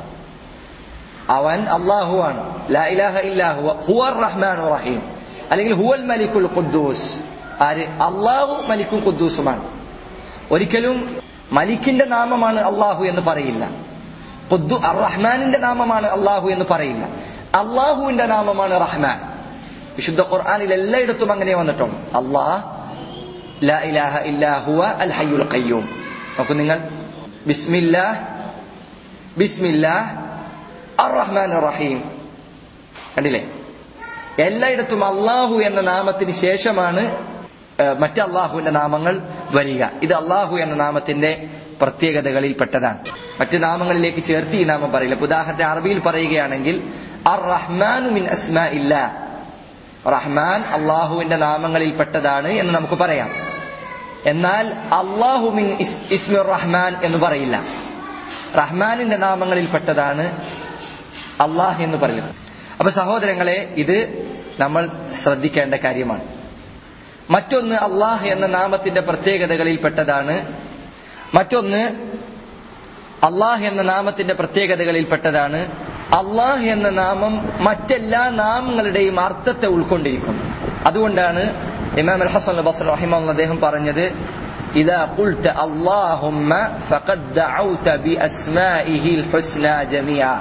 അവൻ അള്ളാഹുവാണ് ലാ ഇലാഹ ഇല്ലാ ഹുവ ഹുവർ റഹ്മാനുർ റഹീം അല്ലെങ്കിൽ ഹുവൽ മലിക്കുൽ ഖുദ്ദൂസ് ആര് അള്ളാഹു മലിക്കും ഖുദ്ദൂസുമാണ് ഒരിക്കലും മലിക്കിന്റെ നാമമാണ് അള്ളാഹു എന്ന് പറയില്ല ഖുദ്ദു അർ റഹ്മാനിന്റെ നാമമാണ് അള്ളാഹു എന്ന് പറയില്ല അള്ളാഹുവിന്റെ നാമമാണ് റഹ്മാൻ വിശുദ്ധ ഖുർആാനിൽ എല്ലായിടത്തും അങ്ങനെ വന്നിട്ടുണ്ട് അള്ളാഹ് ലാ ഇലാഹ ഇല്ലാ ഹുവ അൽ ഹയ്യുൽ ഖയ്യൂം നോക്കൂ നിങ്ങൾ ബിസ്മില്ലാ ബിസ്മില്ലാ അർ റഹ്മാൻ റഹീം കണ്ടില്ലേ എല്ലായിടത്തും അള്ളാഹു എന്ന നാമത്തിന് ശേഷമാണ് മറ്റ് അള്ളാഹുവിന്റെ നാമങ്ങൾ വരിക ഇത് അള്ളാഹു എന്ന നാമത്തിന്റെ പ്രത്യേകതകളിൽ പെട്ടതാണ് മറ്റ് നാമങ്ങളിലേക്ക് ചേർത്ത് ഈ നാമം പറയില്ല ഉദാഹരണത്തിന് അറബിയിൽ പറയുകയാണെങ്കിൽ അർ റഹ്മാനു മിൻ അസ്മാ ഇല്ല റഹ്മാൻ അള്ളാഹുവിന്റെ നാമങ്ങളിൽ പെട്ടതാണ് എന്ന് നമുക്ക് പറയാം എന്നാൽ അള്ളാഹു മിൻ ഇസ്മി റഹ്മാൻ എന്ന് പറയില്ല റഹ്മാനിന്റെ നാമങ്ങളിൽ പെട്ടതാണ് അള്ളാഹ് എന്ന് പറയുന്നത് അപ്പൊ സഹോദരങ്ങളെ ഇത് നമ്മൾ ശ്രദ്ധിക്കേണ്ട കാര്യമാണ് മറ്റൊന്ന് അള്ളാഹ് എന്ന നാമത്തിന്റെ പ്രത്യേകതകളിൽ പെട്ടതാണ് മറ്റൊന്ന് അള്ളാഹ് എന്ന നാമത്തിന്റെ പ്രത്യേകതകളിൽ പെട്ടതാണ് അള്ളാഹ് എന്ന നാമം മറ്റെല്ലാ നാമങ്ങളുടെയും അർത്ഥത്തെ ഉൾക്കൊണ്ടിരിക്കുന്നു അതുകൊണ്ടാണ് ഇമാം അൽ ഹസൻ ബസർ റഹിമ അദ്ദേഹം പറഞ്ഞത് إذا قلت اللهم فقد دعوت بأسمائه الحسنى جميعا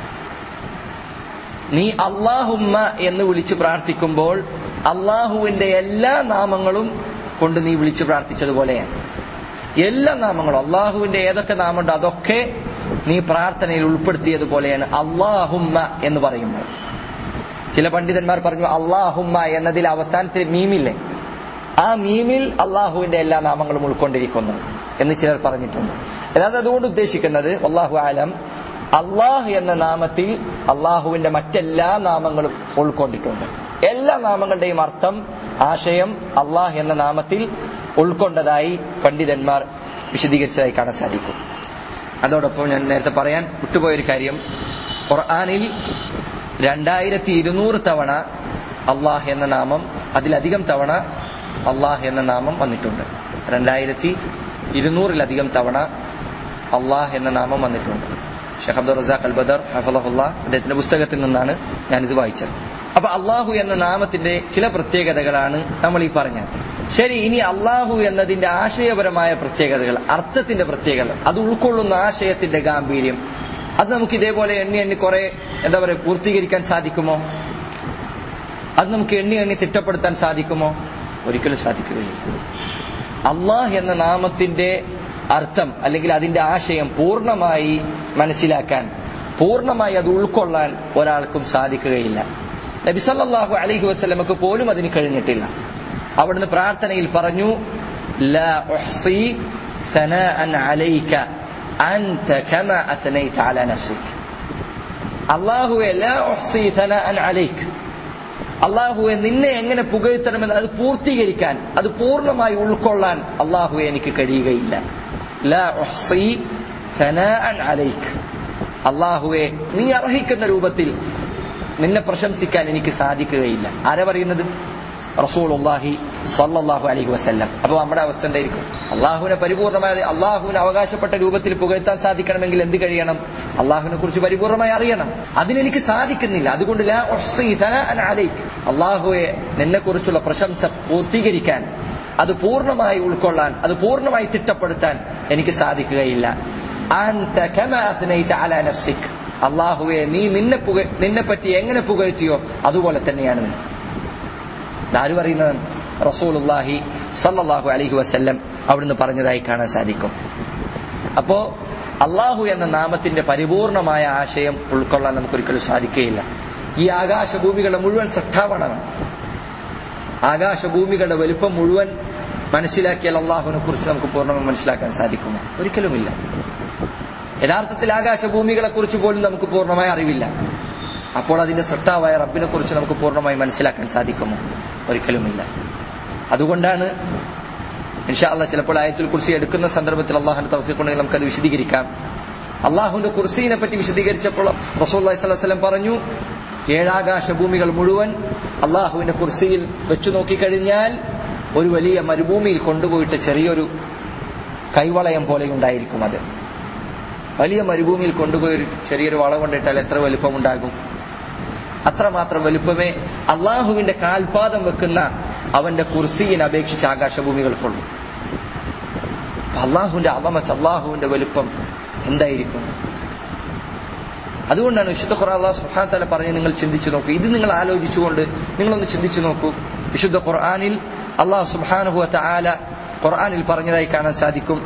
നീ അള്ളാഹുമ്മ എന്ന് വിളിച്ച് പ്രാർത്ഥിക്കുമ്പോൾ അള്ളാഹുവിന്റെ എല്ലാ നാമങ്ങളും കൊണ്ട് നീ വിളിച്ച് പ്രാർത്ഥിച്ചതുപോലെയാണ് എല്ലാ നാമങ്ങളും അള്ളാഹുവിന്റെ ഏതൊക്കെ നാമുണ്ടോ അതൊക്കെ നീ പ്രാർത്ഥനയിൽ ഉൾപ്പെടുത്തിയതുപോലെയാണ് അള്ളാഹുമ്മ എന്ന് പറയുമ്പോൾ ചില പണ്ഡിതന്മാർ പറഞ്ഞു അള്ളാഹുമ്മ എന്നതിൽ അവസാനത്തെ മീമില്ലേ ആ മീമിൽ അള്ളാഹുവിന്റെ എല്ലാ നാമങ്ങളും ഉൾക്കൊണ്ടിരിക്കുന്നു എന്ന് ചിലർ പറഞ്ഞിട്ടുണ്ട് യഥാർത്ഥ അതുകൊണ്ട് ഉദ്ദേശിക്കുന്നത് അള്ളാഹു ആലം അള്ളാഹ് എന്ന നാമത്തിൽ അള്ളാഹുവിന്റെ മറ്റെല്ലാ നാമങ്ങളും ഉൾക്കൊണ്ടിട്ടുണ്ട് എല്ലാ നാമങ്ങളുടെയും അർത്ഥം ആശയം അള്ളാഹ് എന്ന നാമത്തിൽ ഉൾക്കൊണ്ടതായി പണ്ഡിതന്മാർ വിശദീകരിച്ചതായി കാണാൻ സാധിക്കും അതോടൊപ്പം ഞാൻ നേരത്തെ പറയാൻ വിട്ടുപോയൊരു കാര്യം ഖുർആാനിൽ രണ്ടായിരത്തി ഇരുന്നൂറ് തവണ അള്ളാഹ് എന്ന നാമം അതിലധികം തവണ അള്ളാഹ് എന്ന നാമം വന്നിട്ടുണ്ട് രണ്ടായിരത്തി ഇരുന്നൂറിലധികം തവണ അള്ളാഹ് എന്ന നാമം വന്നിട്ടുണ്ട് ഷെഖ് അബ്ദുൾ റസാഖ് അൽ ബദർ ഹഫലഹുല്ല അദ്ദേഹത്തിന്റെ പുസ്തകത്തിൽ നിന്നാണ് ഞാനിത് വായിച്ചത് അപ്പൊ അള്ളാഹു എന്ന നാമത്തിന്റെ ചില പ്രത്യേകതകളാണ് നമ്മൾ ഈ പറഞ്ഞത് ശരി ഇനി അള്ളാഹു എന്നതിന്റെ ആശയപരമായ പ്രത്യേകതകൾ അർത്ഥത്തിന്റെ പ്രത്യേകത അത് ഉൾക്കൊള്ളുന്ന ആശയത്തിന്റെ ഗാംഭീര്യം അത് നമുക്ക് ഇതേപോലെ എണ്ണി എണ്ണി കുറെ എന്താ പറയുക പൂർത്തീകരിക്കാൻ സാധിക്കുമോ അത് നമുക്ക് എണ്ണി എണ്ണി തിട്ടപ്പെടുത്താൻ സാധിക്കുമോ ഒരിക്കലും സാധിക്കുകയില്ല അള്ളാഹ് എന്ന നാമത്തിന്റെ അർത്ഥം അല്ലെങ്കിൽ അതിന്റെ ആശയം പൂർണ്ണമായി മനസ്സിലാക്കാൻ പൂർണ്ണമായി അത് ഉൾക്കൊള്ളാൻ ഒരാൾക്കും സാധിക്കുകയില്ല നബി സല്ലല്ലാഹു അലൈഹി വസല്ലമക്ക് പോലും അതിന് കഴിഞ്ഞിട്ടില്ല അവിടുന്ന് പ്രാർത്ഥനയിൽ പറഞ്ഞു ലാ ഉഹ്സി ثناء عليك أنت كما أثنيت على نفسك അള്ളാഹുവെ ലാ ഉഹ്സി ثناء عليك അള്ളാഹുവെ നിന്നെ എങ്ങനെ പുകഴ്ത്തണമെന്ന് അത് പൂർത്തീകരിക്കാൻ അത് പൂർണ്ണമായി ഉൾക്കൊള്ളാൻ അള്ളാഹുവെ എനിക്ക് കഴിയുകയില്ല ലാ ഉഹ്സി ثناء عليك അള്ളാഹുവെ നീ അർഹിക്കുന്ന രൂപത്തിൽ നിന്നെ പ്രശംസിക്കാൻ എനിക്ക് സാധിക്കുകയില്ല ആരാ പറയുന്നത് റസൂലുള്ളാഹി സല്ലല്ലാഹു അലൈഹി വസല്ലം അപ്പൊ നമ്മുടെ അവസ്ഥ എന്തായിരിക്കും അള്ളാഹുവിനെ പരിപൂർണമായി അള്ളാഹുവിന് അവകാശപ്പെട്ട രൂപത്തിൽ പുകഴ്ത്താൻ സാധിക്കണമെങ്കിൽ എന്ത് കഴിയണം അള്ളാഹുവിനെ കുറിച്ച് പരിപൂർണമായി അറിയണം അതിനെനിക്ക് സാധിക്കുന്നില്ല അതുകൊണ്ട് ലാ ഉഹ്സി ഥനാഅൻ അലൈക് അള്ളാഹുവെ നിന്നെ കുറിച്ചുള്ള പ്രശംസ പൂർത്തീകരിക്കാൻ അത് പൂർണ്ണമായി ഉൾക്കൊള്ളാൻ അത് പൂർണ്ണമായി തിട്ടപ്പെടുത്താൻ എനിക്ക് സാധിക്കുകയില്ല അൻത കമാ അത്നൈത അലാ നഫ്സിക് അള്ളാഹുവെ നീ നിന്നെ പുക നിന്നെ പറ്റി എങ്ങനെ പുകഴ്ത്തിയോ അതുപോലെ തന്നെയാണ് നീ ആര് പറയുന്നത് റസൂലുള്ളാഹി സല്ലല്ലാഹു അലൈഹി വസല്ലം അവിടുന്ന് പറഞ്ഞതായി കാണാൻ സാധിക്കും അപ്പോ അള്ളാഹു എന്ന നാമത്തിന്റെ പരിപൂർണമായ ആശയം ഉൾക്കൊള്ളാൻ നമുക്കൊരിക്കലും സാധിക്കുകയില്ല ഈ ആകാശഭൂമികളുടെ മുഴുവൻ സൃഷ്ടാവാണ് ആകാശഭൂമികളുടെ വലുപ്പം മുഴുവൻ മനസ്സിലാക്കിയാൽ അള്ളാഹുവിനെ കുറിച്ച് നമുക്ക് പൂർണ്ണമായി മനസ്സിലാക്കാൻ സാധിക്കുമോ ഒരിക്കലുമില്ല യഥാർത്ഥത്തിൽ ആകാശഭൂമികളെ കുറിച്ച് പോലും നമുക്ക് പൂർണ്ണമായ അറിവില്ല അപ്പോൾ അതിന്റെ സൃഷ്ടാവായ റബ്ബിനെ കുറിച്ച് നമുക്ക് പൂർണ്ണമായി മനസ്സിലാക്കാൻ സാധിക്കുമോ ഒരിക്കലുമില്ല അതുകൊണ്ടാണ് ഇൻഷാ അള്ളാഹ് ചിലപ്പോൾ ആയത്തിൽ കുറിച്ച് എടുക്കുന്ന സന്ദർഭത്തിൽ അള്ളാഹുന്റെ തൗഫീഖ് ഉണ്ടെങ്കിൽ നമുക്കത് വിശദീകരിക്കാം അള്ളാഹുവിന്റെ കുർസീനെ പറ്റി വിശദീകരിച്ചപ്പോൾ റസൂൽ വസ്ലം പറഞ്ഞു ഏഴാകാശ ഭൂമികൾ മുഴുവൻ അള്ളാഹുവിന്റെ കുർസിയിൽ വെച്ചു നോക്കിക്കഴിഞ്ഞാൽ ഒരു വലിയ മരുഭൂമിയിൽ കൊണ്ടുപോയിട്ട് ചെറിയൊരു കൈവളയം പോലെ ഉണ്ടായിരിക്കും അത് വലിയ മരുഭൂമിയിൽ കൊണ്ടുപോയി ഒരു ചെറിയൊരു വള കൊണ്ടിട്ടാൽ എത്ര വലുപ്പമുണ്ടാകും അത്രമാത്രം വലുപ്പമേ അള്ളാഹുവിന്റെ കാൽപാദം വെക്കുന്ന അവന്റെ കുർസിയിനെ അപേക്ഷിച്ച് ആകാശഭൂമികൾക്കുള്ളൂ അള്ളാഹുവിന്റെ അളമത്ത് അള്ളാഹുവിന്റെ വലുപ്പം എന്തായിരിക്കും അതുകൊണ്ടാണ് വിശുദ്ധ ഖുർആൻ അള്ളാഹു സുബ്ഹാനഹു തആല പറഞ്ഞ് നിങ്ങൾ ചിന്തിച്ചു നോക്കൂ ഇത് നിങ്ങൾ ആലോചിച്ചുകൊണ്ട് നിങ്ങളൊന്ന് ചിന്തിച്ചു നോക്കൂ വിശുദ്ധ ഖുർആനിൽ അള്ളാഹു സുബ്ഹാനഹു തആല ഖുർആനിൽ പറഞ്ഞതായി കാണാൻ സാധിക്കും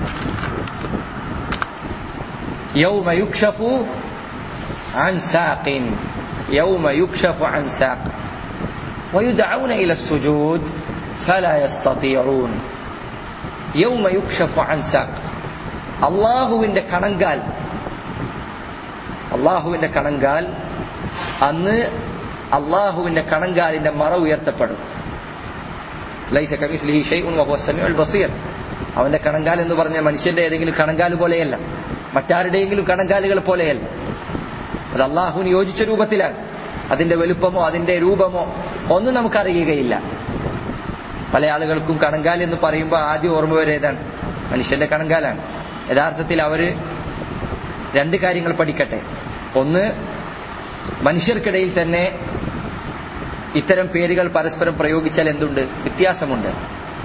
يوم يكشف عن ساق يوم يكشف عن ساق ويدعون إلى السجود فلا يستطيعون يوم يكشف عن ساق അള്ളാഹുവിന്റെ കണങ്കാൽ അള്ളാഹുവിന്റെ കണങ്കാൽ അന്ന് അള്ളാഹുവിന്റെ കണങ്കാലിന്റെ മറ ഉയർത്തപ്പെടും ലൈസ കമിസ്ലിഹി ഷൈഉൻ വഹുവ സമീഉൽ ബസീർ അവന്റെ കണങ്കാൽ എന്ന് പറഞ്ഞ മനുഷ്യന്റെ ഏതെങ്കിലും കണങ്കാൽ പോലെയല്ല മറ്റാരുടെയെങ്കിലും കണങ്കാലുകൾ പോലെയല്ല അത് അള്ളാഹുവിന് യോജിച്ച രൂപത്തിലാണ് അതിന്റെ വലുപ്പമോ അതിന്റെ രൂപമോ ഒന്നും നമുക്കറിയുകയില്ല പല ആളുകൾക്കും കണങ്കാൽ എന്ന് പറയുമ്പോൾ ആദ്യം ഓർമ്മ വരെ ഏതാണ് മനുഷ്യന്റെ കണങ്കാലാണ് യഥാർത്ഥത്തിൽ അവര് രണ്ട് കാര്യങ്ങൾ പഠിക്കട്ടെ ഒന്ന് മനുഷ്യർക്കിടയിൽ തന്നെ ഇത്തരം പേരുകൾ പരസ്പരം പ്രയോഗിച്ചാൽ എന്തുണ്ട് വ്യത്യാസമുണ്ട്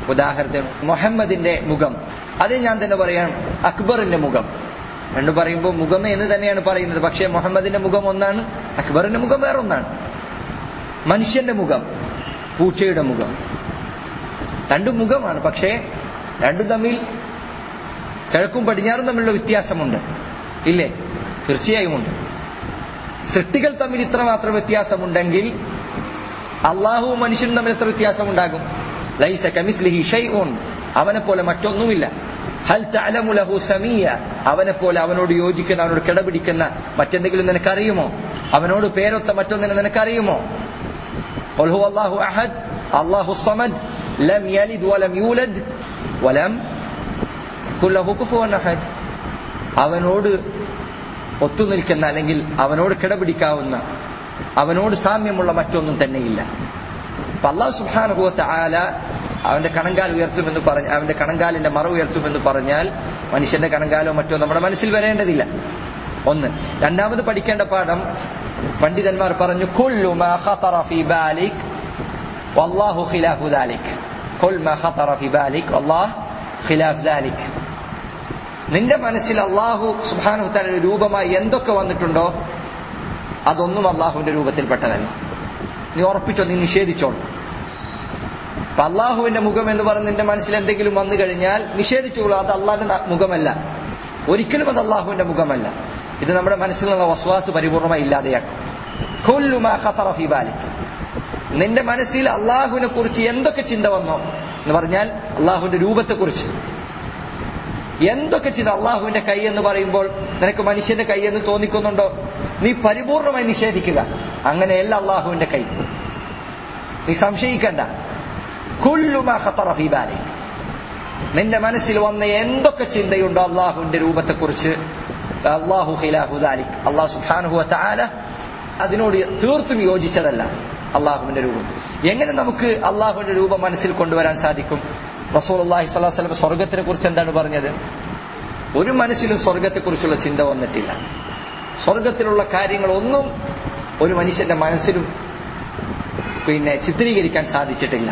ഉദാഹരണത്തിന് മുഹമ്മദിന്റെ മുഖം അത് ഞാൻ തന്നെ പറയാം അക്ബറിന്റെ മുഖം രണ്ടു പറയുമ്പോൾ മുഖം എന്ന് തന്നെയാണ് പറയുന്നത് പക്ഷേ മുഹമ്മദിന്റെ മുഖം ഒന്നാണ് അക്ബറിന്റെ മുഖം വേറെ ഒന്നാണ് മനുഷ്യന്റെ മുഖം പൂച്ചയുടെ മുഖം രണ്ടും മുഖമാണ് പക്ഷേ രണ്ടും തമ്മിൽ കിഴക്കും പടിഞ്ഞാറും തമ്മിലുള്ള വ്യത്യാസമുണ്ട് ഇല്ലേ തീർച്ചയായും ഉണ്ട് സൃഷ്ടികൾ തമ്മിൽ ഇത്രമാത്രം വ്യത്യാസമുണ്ടെങ്കിൽ അള്ളാഹുവും മനുഷ്യനും തമ്മിൽ എത്ര വ്യത്യാസമുണ്ടാകും ലൈസ കമിസ്ലിഹി ഷൈഉൻ അവനെ പോലെ മറ്റൊന്നുമില്ല ഹൽ തഅലമു ലഹു സമീയ അവനെ പോലെ അവനോട് യോജിക്കുന്ന അവനോട് കിടപിടിക്കുന്ന മറ്റെന്തെങ്കിലും നിനക്കറിയുമോ അവനോട് പേരൊത്ത മറ്റൊന്നിനെ നിനക്കറിയുമോ قل هو الله أحد الله الصمد لم يلد ولم يولد ولم يكن له كفوا أحد അവനോട് ഒത്തുനിൽക്കുന്ന അല്ലെങ്കിൽ അവനോട് കിടപിടിക്കാവുന്ന അവനോട് സാമ്യമുള്ള മറ്റൊന്നും തന്നെയില്ല അപ്പൊ അള്ളാഹു സുബാനുഭവത്തെ ആല അവന്റെ കണങ്കാൽ ഉയർത്തുമെന്ന് പറഞ്ഞ അവന്റെ കണങ്കാലിന്റെ മറ ഉയർത്തുമെന്ന് പറഞ്ഞാൽ മനുഷ്യന്റെ കണങ്കാലോ മറ്റോ നമ്മുടെ മനസ്സിൽ വരേണ്ടതില്ല ഒന്ന് രണ്ടാമത് പഠിക്കേണ്ട പാഠം പണ്ഡിതന്മാർ പറഞ്ഞു കുല്ലു മാ ഖതറ ഫീ ബാലിക് വല്ലാഹു ഖിലാഫു ദാലിക് കുൽ മാ ഖതറ ഫീ ബാലിക് വല്ലാഹ് ഖിലാഫ് ദാലിക് നിന്റെ മനസ്സിൽ അള്ളാഹു സുബാനു തലയുടെ രൂപമായി എന്തൊക്കെ വന്നിട്ടുണ്ടോ അതൊന്നും അള്ളാഹുവിന്റെ രൂപത്തിൽപ്പെട്ടതല്ല നീ ഉറപ്പിച്ചോ നീ നിഷേധിച്ചോളൂ അപ്പൊ അള്ളാഹുവിന്റെ മുഖം എന്ന് പറഞ്ഞ് നിന്റെ മനസ്സിൽ എന്തെങ്കിലും വന്നു കഴിഞ്ഞാൽ നിഷേധിച്ചോളൂ അത് അള്ളാഹിന്റെ മുഖമല്ല ഒരിക്കലും അത് അള്ളാഹുവിന്റെ മുഖമല്ല ഇത് നമ്മുടെ മനസ്സിലുള്ള വസ്വാസ് പരിപൂർണമായി ഇല്ലാതെയാക്കും കൊല്ലു മാ ഖതറ ഫീ ബാലിക് നിന്റെ മനസ്സിൽ അള്ളാഹുവിനെ കുറിച്ച് എന്തൊക്കെ ചിന്ത വന്നോ എന്ന് പറഞ്ഞാൽ അള്ളാഹുവിന്റെ രൂപത്തെ കുറിച്ച് എന്തൊക്കെ ചെയ്തു അള്ളാഹുവിന്റെ കൈ എന്ന് പറയുമ്പോൾ നിനക്ക് മനുഷ്യന്റെ കൈ എന്ന് തോന്നിക്കുന്നുണ്ടോ നീ പരിപൂർണമായി നിഷേധിക്കുക അങ്ങനെയല്ല അള്ളാഹുവിന്റെ കൈ നീ സംശയിക്കണ്ട കുല്ലുമാ ഖതറ ഫീ ബാലിക് നിന്റെ മനസ്സിൽ വന്ന എന്തൊക്കെ ചിന്തയുണ്ടോ അള്ളാഹുവിന്റെ രൂപത്തെക്കുറിച്ച് അള്ളാഹു ഖിലാഹു ദാലിക് അള്ളാഹു സുബ്ഹാനഹു വതആല അതിനോട് തീർത്തും യോജിച്ചതല്ല അള്ളാഹുവിന്റെ രൂപം എങ്ങനെ നമുക്ക് അള്ളാഹുവിന്റെ രൂപം മനസ്സിൽ കൊണ്ടുവരാൻ സാധിക്കും റസൂൽ അള്ളാഹി സ്വലാഹു വസ്ലം സ്വർഗത്തിനെ കുറിച്ച് എന്താണ് പറഞ്ഞത് ഒരു മനസ്സിലും സ്വർഗത്തെക്കുറിച്ചുള്ള ചിന്ത വന്നിട്ടില്ല സ്വർഗത്തിലുള്ള കാര്യങ്ങളൊന്നും ഒരു മനുഷ്യന്റെ മനസ്സിലും പിന്നെ ചിത്രീകരിക്കാൻ സാധിച്ചിട്ടില്ല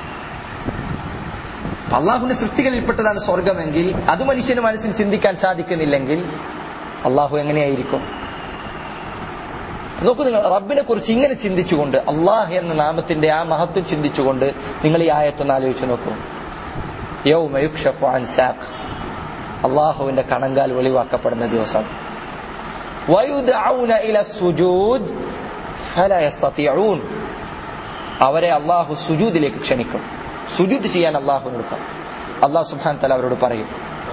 അള്ളാഹുവിന്റെ സൃഷ്ടികളിൽപ്പെട്ടതാണ് സ്വർഗമെങ്കിൽ അത് മനുഷ്യന് മനസ്സിൽ ചിന്തിക്കാൻ സാധിക്കുന്നില്ലെങ്കിൽ അള്ളാഹു എങ്ങനെയായിരിക്കും നോക്കൂ നിങ്ങൾ റബ്ബിനെ കുറിച്ച് ഇങ്ങനെ ചിന്തിച്ചുകൊണ്ട് അള്ളാഹ് എന്ന നാമത്തിന്റെ ആ മഹത്വം ചിന്തിച്ചുകൊണ്ട് നിങ്ങൾ ഈ ആയത്തൊന്ന് ആലോചിച്ച് നോക്കൂ യൗമ യുക്ഷഫു അൻ സാഖ് അള്ളാഹുവിന്റെ കണങ്കാൽ വെളിവാക്കപ്പെടുന്ന ദിവസം വയുദഊന ഇല സുജൂദ് ഫലാ യസ്തതിഊൻ അവരെ അള്ളാഹു സുജൂദിലേക്ക് ക്ഷണിക്കും സുജൂദ് ചെയ്യാൻ അള്ളാഹുവിനോട് പറയും അള്ളാഹു സുബ്ഹാൻ തല അവരോട് പറയും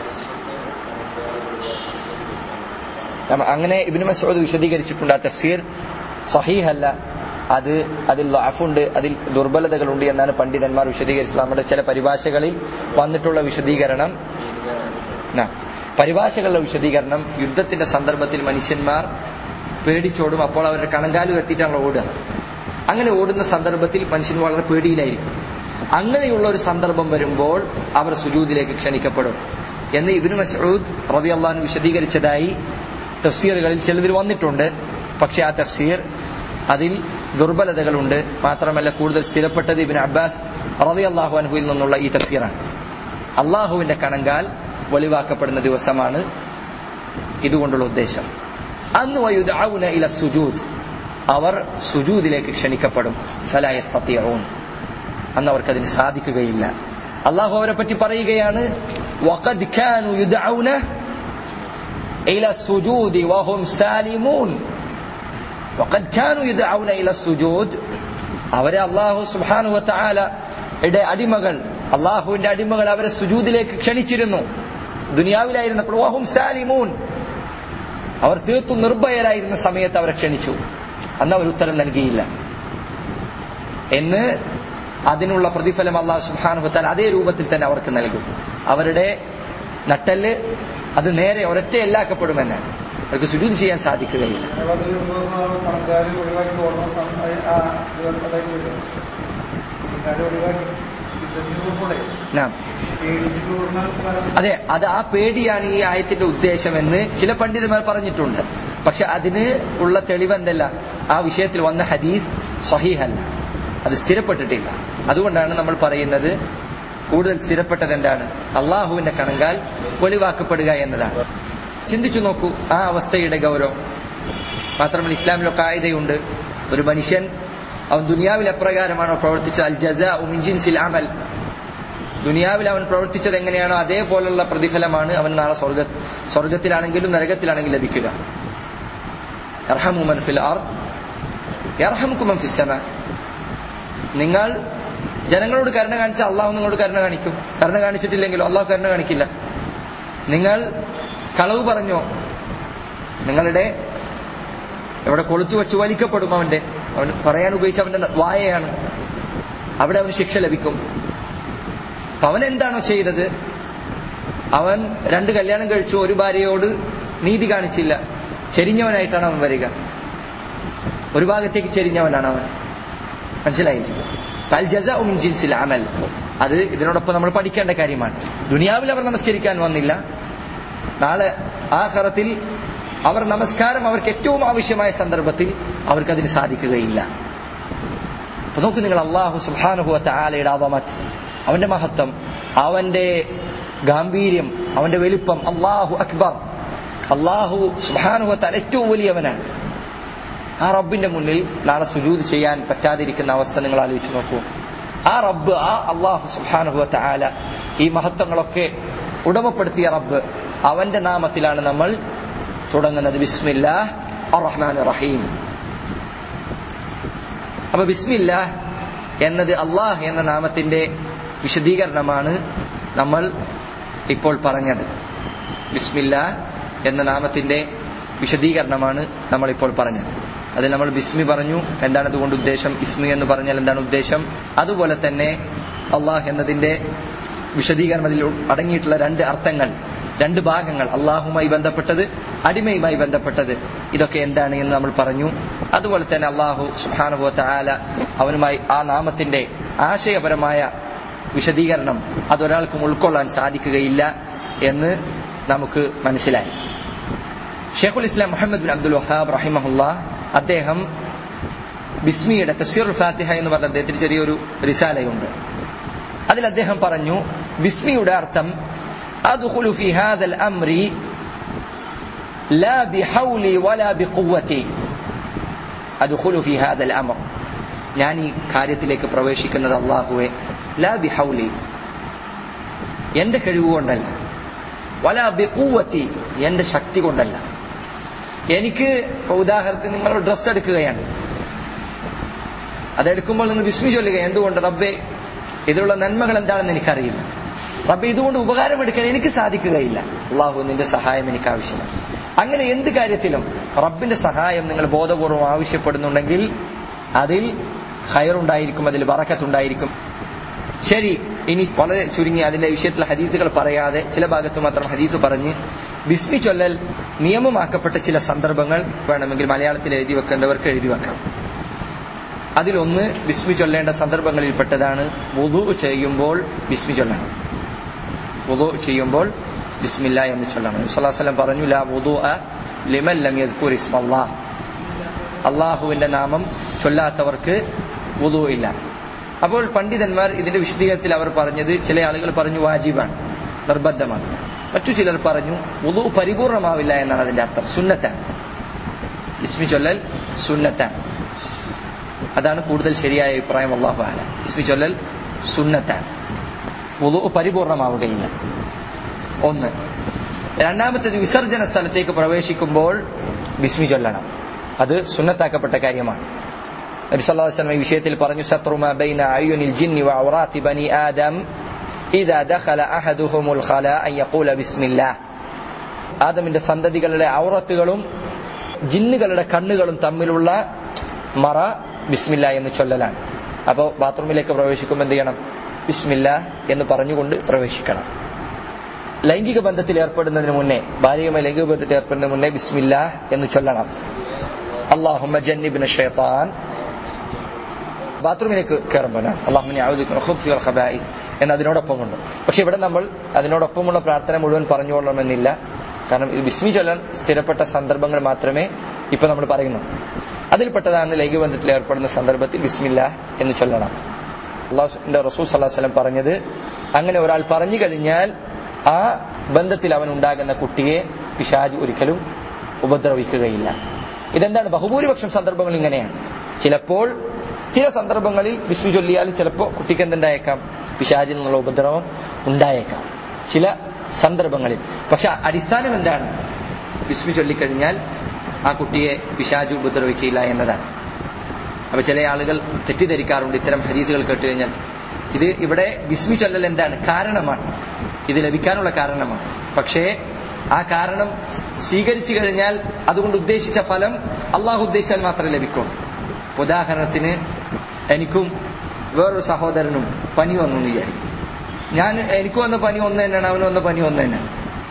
അങ്ങനെ ഇബിന് മസൂദ് വിശദീകരിച്ചിട്ടുണ്ട് ആ തഫ്സീർ സഹീഹല്ല അത് അതിൽ ലാഫുണ്ട് അതിൽ ദുർബലതകളുണ്ട് എന്നാണ് പണ്ഡിതന്മാർ വിശദീകരിച്ചത് നമ്മുടെ ചില പരിഭാഷകളിൽ വന്നിട്ടുള്ള വിശദീകരണം ആ, പരിഭാഷകളുടെ വിശദീകരണം യുദ്ധത്തിന്റെ സന്ദർഭത്തിൽ മനുഷ്യന്മാർ പേടിച്ചോടും അപ്പോൾ അവരുടെ കണങ്കാല് എത്തിയിട്ടാണ് ഓടുക അങ്ങനെ ഓടുന്ന സന്ദർഭത്തിൽ മനുഷ്യൻ വളരെ പേടിയിലായിരിക്കും അങ്ങനെയുള്ള ഒരു സന്ദർഭം വരുമ്പോൾ അവർ സുജൂദിലേക്ക് ക്ഷണിക്കപ്പെടും എന്ന് ഇബിന് മസൂദ് റതി അള്ളഹാൻ വിശദീകരിച്ചതായി തഫ്സീറുകളിൽ ചിലതിൽ വന്നിട്ടുണ്ട് പക്ഷെ ആ തഫ്സീർ അതിൽ ദുർബലതകളുണ്ട് മാത്രമല്ല കൂടുതൽ സ്ഥിരപ്പെട്ടത് ഇബിൻ അബ്ബാസ് റതി അള്ളാഹു അൻഹുവിൽ നിന്നുള്ള ഈ തഫ്സീറാണ് അള്ളാഹുവിന്റെ കണങ്കാൽ വെളിവാക്കപ്പെടുന്ന ദിവസമാണ് ഇതുകൊണ്ടുള്ള ഉദ്ദേശം അന്ന് വയുദഊന ഇല സുജൂദ് അവർ സുജൂദിലേക്ക് ക്ഷണിക്കപ്പെടും ഫലാ യസ്തതിഊൻ അന്ന് അവർക്ക് അതിന് സാധിക്കുകയില്ല അള്ളാഹു അവരെ പറ്റി പറയുകയാണ് വഖദ് കാനു യുദഊന ഇല സുജൂദി വഹും സാലിമൂൻ വഖദ് കാനു യുദഊന ഇല സുജൂദ് അവരെ അള്ളാഹു സുബ്ഹാനഹു വതആല യുടെ അടിമകൾ അള്ളാഹുവിന്റെ അടിമകൾ അവരെ സുജൂദിലേക്ക് ക്ഷണിച്ചിരുന്നു ദുനിയാവിലായിരുന്നപ്പോൾ വഹും സാലിമൂൻ അവർ തീർത്തും നിർഭയരായിരുന്ന സമയത്ത് അവരെ ക്ഷണിച്ചു അന്ന് അവർ ഉത്തരം നൽകിയില്ല എന്ന് അതിനുള്ള പ്രതിഫലം അള്ളാഹു സുബാനുഭത്താൽ അതേ രൂപത്തിൽ തന്നെ അവർക്ക് നൽകും അവരുടെ നട്ടല് അത് നേരെ ഒരൊറ്റ എല്ലാക്കപ്പെടുമെന്ന് അവർക്ക് സുജൂത് ചെയ്യാൻ സാധിക്കുകയില്ല കണക്കാര് ഒഴിവാക്കി ഓർമ്മ അതായിട്ട് വരും കണക്കാര് ഒഴിവാക്കി യുദ്ധത്തിന് കൂടെ നാം പേടിച്ചിട്ട് ഓടുന്ന അതെ അത് ആ പേടിയാണ് ഈ ആയത്തിന്റെ ഉദ്ദേശമെന്ന് ചില പണ്ഡിതന്മാർ പറഞ്ഞിട്ടുണ്ട് പക്ഷെ അതിന് ഉള്ള തെളിവെന്തല്ല ആ വിഷയത്തിൽ വന്ന ഹദീസ് സഹീഹല്ല അത് സ്ഥിരപ്പെട്ടിട്ടില്ല അതുകൊണ്ടാണ് നമ്മൾ പറയുന്നത് കൂടുതൽ സ്ഥിരപ്പെട്ടത് എന്താണ് അള്ളാഹുവിന്റെ കണങ്കാൽ വെളിവാക്കപ്പെടുക എന്നതാണ് ചിന്തിച്ചു നോക്കൂ ആ അവസ്ഥയുടെ ഗൗരവം മാത്രമല്ല ഇസ്ലാമിലെ കായികയുണ്ട് ഒരു മനുഷ്യൻ അവൻ ദുനിയാവിൽ എപ്രകാരമാണോ പ്രവർത്തിച്ചത് അൽ ജസ ഉമിൻജിൻസിൽ അമൽ ദുനിയാവിൽ അവൻ പ്രവർത്തിച്ചത് എങ്ങനെയാണോ അതേപോലുള്ള പ്രതിഫലമാണ് അവൻ നാളെ സ്വർഗ സ്വർഗത്തിലാണെങ്കിലും നരകത്തിലാണെങ്കിലും ലഭിക്കുക യർഹമു മൻ ഫിൽ അർദ് യർഹമുക്കും മൻ ഫിസ് സമ നിങ്ങൾ ജനങ്ങളോട് കരുണ കാണിച്ചാൽ അള്ളാഹു നിങ്ങളോട് കരുണ കാണിക്കും കരുണ കാണിച്ചിട്ടില്ലെങ്കിലോ അള്ളാഹു കരുണ കാണിക്കില്ല നിങ്ങൾ കളവ് പറഞ്ഞോ നിങ്ങളുടെ എവിടെ കൊളുത്തു വെച്ച് വലിക്കപ്പെടും അവന്റെ അവൻ പറയാൻ ഉപയോഗിച്ച അവന്റെ വായയാണ് അവിടെ അവന് ശിക്ഷ ലഭിക്കും അപ്പൊ അവൻ എന്താണോ ചെയ്തത് അവൻ രണ്ട് കല്യാണം കഴിച്ചു ഒരു ഭാര്യയോട് നീതി കാണിച്ചില്ല ചെരിഞ്ഞവനായിട്ടാണ് അവൻ വരിക ഒരു ഭാഗത്തേക്ക് ചെരിഞ്ഞവനാണ് അവൻ മനസ്സിലായില്ലേ ഫൽ ജസാഉ മിൻ ജിൻസിൽ അമൽ അത് ഇതിനോടൊപ്പം നമ്മൾ പഠിക്കേണ്ട കാര്യമാണ് ദുനിയാവിൽ അവർ നമസ്കരിക്കാൻ വന്നില്ല നാളെ ആഹറത്തിൽ അവർ നമസ്കാരം അവർക്ക് ഏറ്റവും ആവശ്യമായ സന്ദർഭത്തിൽ അവർക്ക് അതിന് സാധിക്കുകയില്ല അപ്പൊ നോക്കൂ നിങ്ങൾ അള്ളാഹു സുഹാനുഭവത്തെ ആലയുടെ അവമത്ത് അവന്റെ മഹത്വം അവന്റെ ഗാംഭീര്യം അവന്റെ വലിപ്പം അള്ളാഹു അക്ബർ അള്ളാഹു സുഹാനുഭവത്താൽ ഏറ്റവും വലിയവനാണ് ആ റബ്ബിന്റെ മുന്നിൽ നാളെ സുജൂത് ചെയ്യാൻ പറ്റാതിരിക്കുന്ന അവസ്ഥ നിങ്ങൾ ആലോചിച്ച് നോക്കൂ ആ റബ്ബ് ആ അള്ളാഹു സുഹാനുഭവത്തെ ആല ഈ മഹത്വങ്ങളൊക്കെ ഉടമപ്പെടുത്തിയ റബ്ബ് അവന്റെ നാമത്തിലാണ് നമ്മൾ തുടങ്ങുന്നത് ബിസ്മില്ലാ റഹ്മാൻ റഹീം അപ്പൊ ബിസ്മില്ല എന്നത് അള്ളാഹ് എന്ന നാമത്തിന്റെ വിശദീകരണമാണ് നമ്മൾ ഇപ്പോൾ പറഞ്ഞത് ബിസ്മില്ല എന്ന നാമത്തിന്റെ വിശദീകരണമാണ് നമ്മൾ ഇപ്പോൾ പറഞ്ഞത് അതിൽ നമ്മൾ ബിസ്മി പറഞ്ഞു എന്താണ് അതുകൊണ്ട് ഉദ്ദേശം ഇസ്മി എന്ന് പറഞ്ഞാൽ എന്താണ് ഉദ്ദേശം അതുപോലെ തന്നെ അള്ളാഹ് എന്നതിന്റെ വിശദീകരണം അതിൽ അടങ്ങിയിട്ടുള്ള രണ്ട് അർത്ഥങ്ങൾ രണ്ട് ഭാഗങ്ങൾ അള്ളാഹുമായി ബന്ധപ്പെട്ടത് അടിമയുമായി ബന്ധപ്പെട്ടത് ഇതൊക്കെ എന്താണ് എന്ന് നമ്മൾ പറഞ്ഞു അതുപോലെ തന്നെ അള്ളാഹു സുഹാനുഭവത്തെ ആല അവനുമായി ആ നാമത്തിന്റെ ആശയപരമായ വിശദീകരണം അതൊരാൾക്കും ഉൾക്കൊള്ളാൻ സാധിക്കുകയില്ല എന്ന് നമുക്ക് മനസ്സിലായി ഷെയ്ഖുൽ ഇസ്ലാം മുഹമ്മദ് ബിൻ അബ്ദുൽ വഹാബ് റഹിമഹുല്ല അദ്ദേഹം ബിസ്മിയുടെ തഫ്സീറുൽ ഫാത്തിഹ എന്ന് പറഞ്ഞ അദ്ദേഹത്തിന് ചെറിയൊരു റിസാലയുണ്ട് അതിൽ അദ്ദേഹം പറഞ്ഞു ബിസ്മിയുടെ അർത്ഥം أدخل في هذا الأمر لا بحولي ولا بقوتي أدخل في هذا الأمر ഞാൻ ഈ കാര്യത്തിലേക്ക് പ്രവേശിക്കുന്നത് അള്ളാഹുവെ ലാ ബി ഹൗലി എന്റെ കഴിവ് കൊണ്ടല്ല വല ബിക്കൂവത്തി എന്റെ ശക്തി കൊണ്ടല്ല എനിക്ക് ഇപ്പൊ ഉദാഹരണത്തിന് നിങ്ങൾ ഡ്രസ്സ് എടുക്കുകയാണ് അതെടുക്കുമ്പോൾ നിങ്ങൾ വിസ്മി ചൊല്ലുക എന്തുകൊണ്ട് റബ്ബെ ഇതിലുള്ള നന്മകൾ എന്താണെന്ന് എനിക്കറിയില്ല റബ്ബെ ഇതുകൊണ്ട് ഉപകാരമെടുക്കാൻ എനിക്ക് സാധിക്കുകയില്ല അള്ളാഹു നിന്റെ സഹായം എനിക്ക് ആവശ്യമാണ് അങ്ങനെ എന്ത് കാര്യത്തിലും റബ്ബിന്റെ സഹായം നിങ്ങൾ ബോധപൂർവം ആവശ്യപ്പെടുന്നുണ്ടെങ്കിൽ അതിൽ ഹയറുണ്ടായിരിക്കും അതിൽ ബറക്കത്തുണ്ടായിരിക്കും ശരി ഇനി വളരെ ചുരുങ്ങി അതിന്റെ വിഷയത്തിൽ ഹദീസുകൾ പറയാതെ ചില ഭാഗത്ത് മാത്രം ഹദീസ് പറഞ്ഞ് ബിസ്മി ചൊല്ലൽ നിയമമാക്കപ്പെട്ട ചില സന്ദർഭങ്ങൾ വേണമെങ്കിൽ മലയാളത്തിൽ എഴുതി വെക്കേണ്ടവർക്ക് എഴുതി വെക്കാം അതിലൊന്ന് ബിസ്മി ചൊല്ലേണ്ട സന്ദർഭങ്ങളിൽപ്പെട്ടതാണ് വുദു ചെയ്യുമ്പോൾ ബിസ്മി ചൊല്ലണം വുദു ചെയ്യുമ്പോൾ ബിസ്മില്ല എന്ന് ചൊല്ലണം സല്ലാസ്ലം പറഞ്ഞു ലാ വുദു ലിമൻ ലം യദ്കുർ ഇസ്മല്ലാഹ് അള്ളാഹുവിന്റെ നാമം ചൊല്ലാത്തവർക്ക് വുദു ഇല്ല അപ്പോൾ പണ്ഡിതന്മാർ ഇതിന്റെ വിശദീകരണത്തിൽ അവർ പറഞ്ഞത് ചില ആളുകൾ പറഞ്ഞു വാജിബാണ് നിർബന്ധമാണ് മറ്റു ചിലർ പറഞ്ഞു വുദു പരിപൂർണമാവില്ല എന്നാണ് അതിന്റെ അർത്ഥം സുന്നത്താണ് ഇസ്മി ചൊല്ലൽ സുന്നത്താണ് അതാണ് കൂടുതൽ ശരിയായ അഭിപ്രായം അള്ളാഹു ആല ഇസ്മി ചൊല്ലൽ സുന്നത്താണ് വുദു പരിപൂർണമാവുകയില്ല ഒന്ന് രണ്ടാമത്തേത് വിസർജന സ്ഥലത്തേക്ക് പ്രവേശിക്കുമ്പോൾ ബിസ്മി ചൊല്ലണം അത് സുന്നത്താക്കപ്പെട്ട കാര്യമാണ് നബി സല്ലല്ലാഹു അലൈഹി വസല്ലം ഈ വിഷയത്തിൽ പറഞ്ഞു ശത്രു മാ ബൈന അയ്യുനിൽ ജിന്നി വ ഔറാത്തി ബനി ആദം ഇദാ ദഖല അഹദുഹുമുൽ ഖലാ അൻ യഖൂല ബിസ്മില്ലാഹ് ആദമിന്റെ സന്തതികളുടെ ഔറത്തുകളും ജിന്നുകളുടെ കണ്ണുകളും തമ്മിലുള്ള മറ ബിസ്മില്ല എന്ന് ചൊല്ലലാണ് അപ്പോൾ ബാത്റൂമിലേക്ക് പ്രവേശിക്കുമ്പോൾ എന്ത് ചെയ്യണം ബിസ്മില്ല എന്ന് പറഞ്ഞുകൊണ്ട് പ്രവേശിക്കണം ലൈംഗിക ബന്ധത്തിൽ ഏർപ്പെടുന്നതിന് മുന്നേ ഭാര്യയുമായി ലൈംഗിക ബന്ധത്തിൽ ഏർപ്പെടുന്നതിന് മുന്നേ ബിസ്മില്ല എന്ന് ചൊല്ലണം അള്ളാഹുമ്മ ജന്നിബിന് ഷെയ്ത്താൻ ബാത്റൂമിലേക്ക് കയറുമ്പോൾ അള്ളാഹുമിനെ എന്ന് അതിനോടൊപ്പമുണ്ട് പക്ഷെ ഇവിടെ നമ്മൾ അതിനോടൊപ്പമുള്ള പ്രാർത്ഥന മുഴുവൻ പറഞ്ഞുകൊള്ളണമെന്നില്ല കാരണം ഇത് ബിസ്മി ചൊല്ലാൻ സ്ഥിരപ്പെട്ട സന്ദർഭങ്ങൾ മാത്രമേ ഇപ്പൊ നമ്മൾ പറയുന്നു അതിൽപ്പെട്ടതാണ് ലൈംഗിക ബന്ധത്തിൽ ഏർപ്പെടുന്ന സന്ദർഭത്തിൽ ബിസ്മില്ല എന്ന് ചൊല്ലണം അള്ളാഹുന്റെ റസൂൽ സല്ലാഹു വസ്ലം പറഞ്ഞത് അങ്ങനെ ഒരാൾ പറഞ്ഞു കഴിഞ്ഞാൽ ആ ബന്ധത്തിൽ അവൻ ഉണ്ടാകുന്ന കുട്ടിയെ പിശാജ് ഒരിക്കലും ഉപദ്രവിക്കുകയില്ല ഇതെന്താണ് ബഹുഭൂരിപക്ഷം സന്ദർഭങ്ങൾ ഇങ്ങനെയാണ് ചിലപ്പോൾ ചില സന്ദർഭങ്ങളിൽ വിഷ്ണു ചൊല്ലിയാൽ ചിലപ്പോൾ കുട്ടിക്ക് എന്തുണ്ടായേക്കാം പിശാചിൽ നിന്നുള്ള ഉപദ്രവം ഉണ്ടായേക്കാം ചില സന്ദർഭങ്ങളിൽ പക്ഷെ അടിസ്ഥാനം എന്താണ് വിസ്മി ചൊല്ലിക്കഴിഞ്ഞാൽ ആ കുട്ടിയെ പിശാജ് ഉപദ്രവിക്കില്ല എന്നതാണ് അപ്പൊ ചില ആളുകൾ തെറ്റിദ്ധരിക്കാറുണ്ട് ഇത്തരം ഹദീസുകൾ കേട്ട് കഴിഞ്ഞാൽ ഇത് ഇവിടെ വിസ്മി ചൊല്ലൽ എന്താണ് കാരണമാണ് ഇത് ലഭിക്കാനുള്ള കാരണമാണ് പക്ഷേ ആ കാരണം സ്വീകരിച്ചു കഴിഞ്ഞാൽ അതുകൊണ്ട് ഉദ്ദേശിച്ച ഫലം അള്ളാഹു ഉദ്ദേശിച്ചാൽ മാത്രമേ ലഭിക്കൂ ഉദാഹരണത്തിന് എനിക്കും വേറൊരു സഹോദരനും പനി വന്നു എന്ന് വിചാരിക്കും ഞാൻ എനിക്ക് വന്ന പനി ഒന്ന് തന്നെയാണ് അവന് വന്ന പനി ഒന്ന് തന്നെയാണ്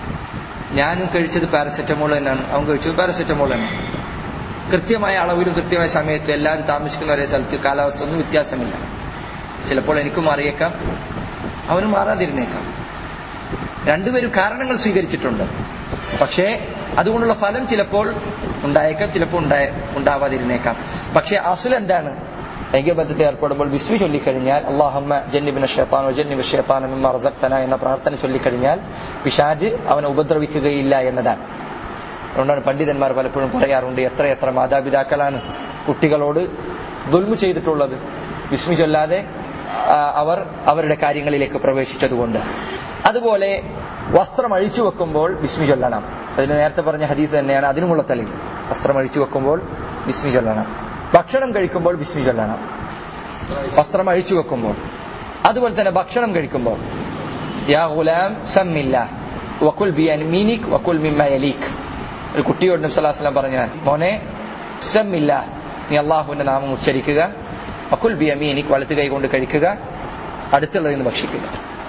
ഞാനും കഴിച്ചത് പാരസെറ്റമോൾ തന്നെയാണ് അവൻ കഴിച്ചത് പാരസെറ്റമോൾ തന്നെയാണ് കൃത്യമായ അളവിലും കൃത്യമായ സമയത്തും എല്ലാവരും താമസിക്കുന്ന ഒരേ സ്ഥലത്ത് കാലാവസ്ഥ ഒന്നും വ്യത്യാസമില്ല ചിലപ്പോൾ എനിക്കും മാറിയേക്കാം അവനും മാറാതിരുന്നേക്കാം രണ്ടുപേരും കാരണങ്ങൾ സ്വീകരിച്ചിട്ടുണ്ട് പക്ഷേ അതുകൊണ്ടുള്ള ഫലം ചിലപ്പോൾ ഉണ്ടായേക്കാം ചിലപ്പോൾ ഉണ്ടായ ഉണ്ടാവാതിരുന്നേക്കാം പക്ഷേ അസുൽ എന്താണ് ലൈംഗികബന്ധത്തിൽ ഏർപ്പെടുമ്പോൾ വിസ്മി ചൊല്ലിക്കഴിഞ്ഞാൽ അള്ളാഹമ്മ ജന്നിബിന് ഷേത്താനോ ജന്നിബ് ഷേത്താനും റസക്തന എന്ന പ്രാർത്ഥന ചൊല്ലിക്കഴിഞ്ഞാൽ പിശാജ് അവനെ ഉപദ്രവിക്കുകയില്ല എന്നതാണ് അതുകൊണ്ടാണ് പണ്ഡിതന്മാർ പലപ്പോഴും പറയാറുണ്ട് എത്ര എത്ര മാതാപിതാക്കളാണ് കുട്ടികളോട് ദുൽമു ചെയ്തിട്ടുള്ളത് വിസ്മി ചൊല്ലാതെ അവർ അവരുടെ കാര്യങ്ങളിലേക്ക് പ്രവേശിച്ചതുകൊണ്ട് അതുപോലെ വസ്ത്രം അഴിച്ചു വെക്കുമ്പോൾ വിസ്മി ചൊല്ലണം അതിന് നേരത്തെ പറഞ്ഞ ഹദീസ് തന്നെയാണ് അതിനുമുള്ള തെളിവ് വസ്ത്രം അഴിച്ചു വെക്കുമ്പോൾ വിസ്മി ചൊല്ലണം ഭക്ഷണം കഴിക്കുമ്പോൾ വിസ്മി ചൊല്ലണം വസ്ത്രം അഴിച്ചു വെക്കുമ്പോൾ അതുപോലെ തന്നെ ഭക്ഷണം കഴിക്കുമ്പോൾ യാ ഗുലാം സമ്മില്ല വക്കുൽ ബി അൻമീനിക് വക്കുൽ മിമ്മ യലീക് ഒരു കുട്ടിയോട് നബ്സലാസ്ലാം പറഞ്ഞ മോനെ സമ്മില്ല നീ അള്ളാഹുവിന്റെ നാമം ഉച്ചരിക്കുക വക്കുൽ ബി അമീനിക് വലത്ത് കൈ കൊണ്ട് കഴിക്കുക അടുത്തുള്ളതിൽ നിന്ന് ഭക്ഷിക്കുക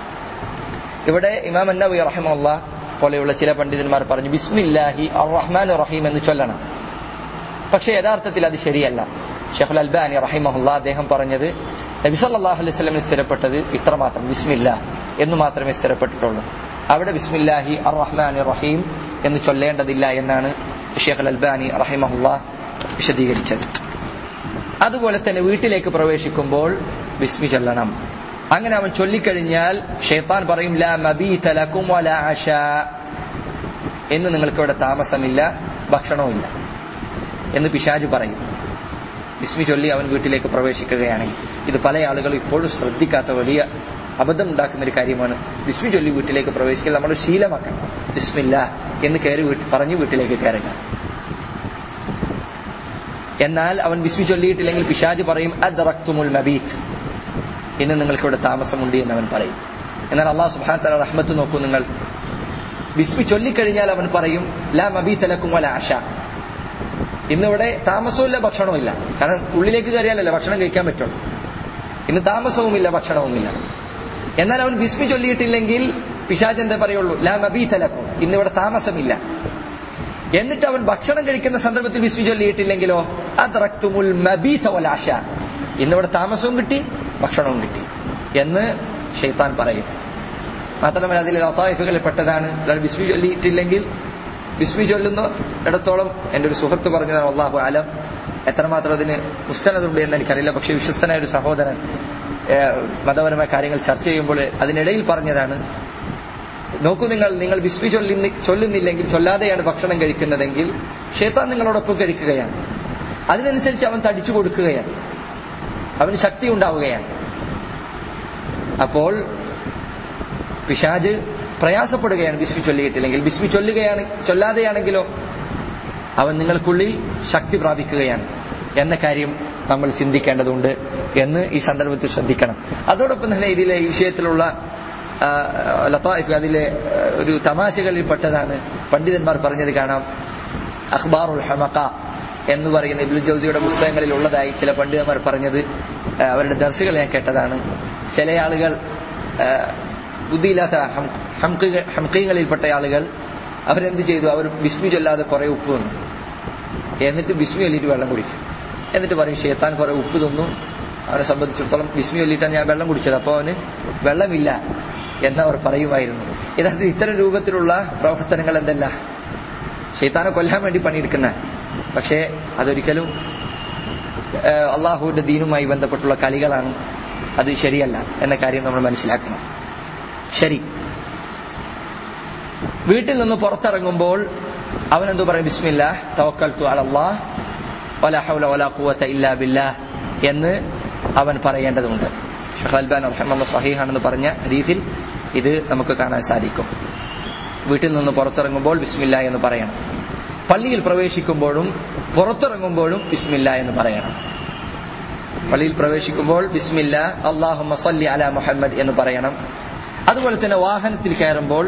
ഇവിടെ ഇമാം അന്നബി റഹിമുള്ള പോലെയുള്ള ചില പണ്ഡിതന്മാർ പറഞ്ഞു ബിസ്മില്ലാഹി അർ റഹ്മാൻ റഹീം എന്ന് ചൊല്ലണം പക്ഷെ യഥാർത്ഥത്തിൽ അത് ശരിയല്ല ഷെഖുൽ അൽബാനി റഹിമഹുല്ല അദ്ദേഹം പറഞ്ഞത് നബി സല്ലല്ലാഹു അലൈഹി വസല്ലം സ്ഥിരപ്പെട്ടത് ഇത്രമാത്രം ബിസ്മില്ല എന്ന് മാത്രമേ സ്ഥിരപ്പെട്ടിട്ടുള്ളൂ അവിടെ ബിസ്മില്ലാഹി അർ റഹ്മാൻ റഹീം എന്ന് ചൊല്ലേണ്ടതില്ല എന്നാണ് ഷെഖുൽ അൽബാനി റഹിമഹുല്ല വിശദീകരിച്ചത് അതുപോലെ തന്നെ വീട്ടിലേക്ക് പ്രവേശിക്കുമ്പോൾ ബിസ്മി ചൊല്ലണം അങ്ങനെ അവൻ ചൊല്ലിക്കഴിഞ്ഞാൽ ഷെയ്ത്താൻ പറയും ലാ മബീത ലക്കും വലാ അശാ എന്ന് നിങ്ങൾക്ക് ഇവിടെ താമസമില്ല ഭക്ഷണവുമില്ല എന്ന് പിശാജ് പറയും ബിസ്മി ചൊല്ലി അവൻ വീട്ടിലേക്ക് പ്രവേശിക്കുകയാണെങ്കിൽ ഇത് പല ആളുകളും ഇപ്പോഴും ശ്രദ്ധിക്കാത്ത വലിയ അബദ്ധം ഉണ്ടാക്കുന്ന ഒരു കാര്യമാണ് ബിസ്മി ചൊല്ലി വീട്ടിലേക്ക് പ്രവേശിക്കൽ നമ്മൾ ശീലമാക്കണം ബിസ്മില്ല എന്ന് കയറി പറഞ്ഞു വീട്ടിലേക്ക് കയറുക എന്നാൽ അവൻ ബിസ്മി ചൊല്ലിയിട്ടില്ലെങ്കിൽ പിശാജ് പറയും അദ്റക്തുമുൽ മബീത്ത് ഇന്ന് നിങ്ങൾക്ക് ഇവിടെ താമസമുണ്ട് എന്ന് അവൻ പറയും എന്നാൽ അള്ളാഹു സുബാന റഹ്മത്ത് നോക്കൂ നിങ്ങൾ ബിസ്മി ചൊല്ലിക്കഴിഞ്ഞാൽ അവൻ പറയും ലാ മബീത്തലക്കും വല ആശ ഇന്നിവിടെ താമസവുമില്ല ഭക്ഷണവുമില്ല കാരണം ഉള്ളിലേക്ക് കയറിയാലല്ലേ ഭക്ഷണം കഴിക്കാൻ പറ്റുള്ളൂ ഇന്ന് താമസവുമില്ല ഭക്ഷണവുമില്ല എന്നാൽ അവൻ ബിസ്മി ചൊല്ലിയിട്ടില്ലെങ്കിൽ പിശാജ് എന്താ പറയുള്ളൂ ലാ മബീത്തലക്കും ഇന്നിവിടെ താമസമില്ല എന്നിട്ട് അവൻ ഭക്ഷണം കഴിക്കുന്ന സന്ദർഭത്തിൽ ബിസ്മി ചൊല്ലിയിട്ടില്ലെങ്കിലോ അദ്റക്തുമുൽ മബീത വലാശ ഇന്നിവിടെ താമസവും കിട്ടി ഭക്ഷണവും കിട്ടി എന്ന് ഷെയ്ത്താൻ പറയും മാത്രമല്ല അതിൽ ലതായിഫുകളിൽ പെട്ടതാണ് ഒരാൾ ബിസ്മി ചൊല്ലിയിട്ടില്ലെങ്കിൽ ബിസ്മി ചൊല്ലുന്ന ഇടത്തോളം എൻ്റെ ഒരു സുഹൃത്ത് പറഞ്ഞതാണ് അള്ളാഹു ആലം എത്രമാത്രം അതിന് മുസ്തനതുണ്ട് എന്ന് എനിക്കറിയില്ല പക്ഷെ വിശ്വസ്തനായ ഒരു സഹോദരൻ മതപരമായ കാര്യങ്ങൾ ചർച്ച ചെയ്യുമ്പോൾ അതിനിടയിൽ പറഞ്ഞതാണ് നോക്കൂ നിങ്ങൾ നിങ്ങൾ ബിസ്മി ചൊല്ലി ചൊല്ലുന്നില്ലെങ്കിൽ ചൊല്ലാതെയാണ് ഭക്ഷണം കഴിക്കുന്നതെങ്കിൽ ഷേത്താൻ നിങ്ങളോടൊപ്പം കഴിക്കുകയാണ് അതിനനുസരിച്ച് അവൻ തടിച്ചു കൊടുക്കുകയാണ് അവന് ശക്തി ഉണ്ടാവുകയാണ് അപ്പോൾ പിശാജ് പ്രയാസപ്പെടുകയാണ് ബിസ്മി ചൊല്ലിയിട്ടില്ലെങ്കിൽ ബിസ്മി ചൊല്ലുകയാണ് ചൊല്ലാതെയാണെങ്കിലോ അവൻ നിങ്ങൾക്കുള്ളിൽ ശക്തി പ്രാപിക്കുകയാണ് എന്ന കാര്യം നമ്മൾ ചിന്തിക്കേണ്ടതുണ്ട് എന്ന് ഈ സന്ദർഭത്തിൽ ശ്രദ്ധിക്കണം അതോടൊപ്പം തന്നെ ഇതിലെ ഈ വിഷയത്തിലുള്ള ലത്തായിഫ് അതിലെ ഒരു തമാശകളിൽ പെട്ടതാണ് പണ്ഡിതന്മാർ പറഞ്ഞത് കാണാം അഖ്ബാറുൽ ഹമക്ക എന്ന് പറയുന്ന ഇബ്ലു ജൗസിയുടെ പുസ്തകങ്ങളിൽ ഉള്ളതായി ചില പണ്ഡിതന്മാർ പറഞ്ഞത് അവരുടെ ദർശകൾ ഞാൻ കേട്ടതാണ് ചില ആളുകൾ ബുദ്ധിയില്ലാത്ത ഹംകീങ്ങളിൽപ്പെട്ട ആളുകൾ അവരെന്ത് ചെയ്തു അവർ ബിസ്മി ചൊല്ലാതെ കുറെ ഉപ്പ് വന്നു എന്നിട്ട് ബിസ്മി ചൊല്ലിയിട്ട് വെള്ളം കുടിക്കും എന്നിട്ട് പറയും ഷേത്താൻ കുറെ ഉപ്പ് തന്നു അവനെ സംബന്ധിച്ചിടത്തോളം ബിസ്മി ചൊല്ലിയിട്ടാണ് ഞാൻ വെള്ളം കുടിച്ചത് അപ്പോൾ അവന് വെള്ളമില്ല എന്നവർ പറയുമായിരുന്നു യഥാർത്ഥത്തിൽ ഇത്തരം രൂപത്തിലുള്ള പ്രവർത്തനങ്ങൾ എന്തല്ല ഷെയ്ത്താനെ കൊല്ലാൻ വേണ്ടി പണിയെടുക്കുന്ന പക്ഷേ അതൊരിക്കലും അള്ളാഹുവിന്റെ ദീനുമായി ബന്ധപ്പെട്ടുള്ള കളികളാണ് അത് ശരിയല്ല എന്ന കാര്യം നമ്മൾ മനസ്സിലാക്കണം ശരി വീട്ടിൽ നിന്ന് പുറത്തിറങ്ങുമ്പോൾ അവൻ എന്തു പറയും ബിസ്മില്ല തവക്കൽത്തു അലല്ലാഹ് വലാ ഹൗല വലാ ഖുവത ഇല്ലാ ബില്ലാഹ് എന്ന് അവൻ പറയേണ്ടതുണ്ട് ഷെഖ് അൽബാൻ റഹ്മല്ല സഹീഹാണെന്ന് പറഞ്ഞ ഹദീസിൽ ഇത് നമുക്ക് കാണാൻ സാധിക്കും വീട്ടിൽ നിന്ന് പുറത്തിറങ്ങുമ്പോൾ ബിസ്മില്ല എന്ന് പറയണം പള്ളിയിൽ പ്രവേശിക്കുമ്പോഴും പുറത്തിറങ്ങുമ്പോഴും ബിസ്മില്ല എന്ന് പറയണം പള്ളിയിൽ പ്രവേശിക്കുമ്പോൾ ബിസ്മില്ല അള്ളാഹു സല്ലി അല മുഹമ്മദ് എന്ന് പറയണം അതുപോലെ തന്നെ വാഹനത്തിൽ കയറുമ്പോൾ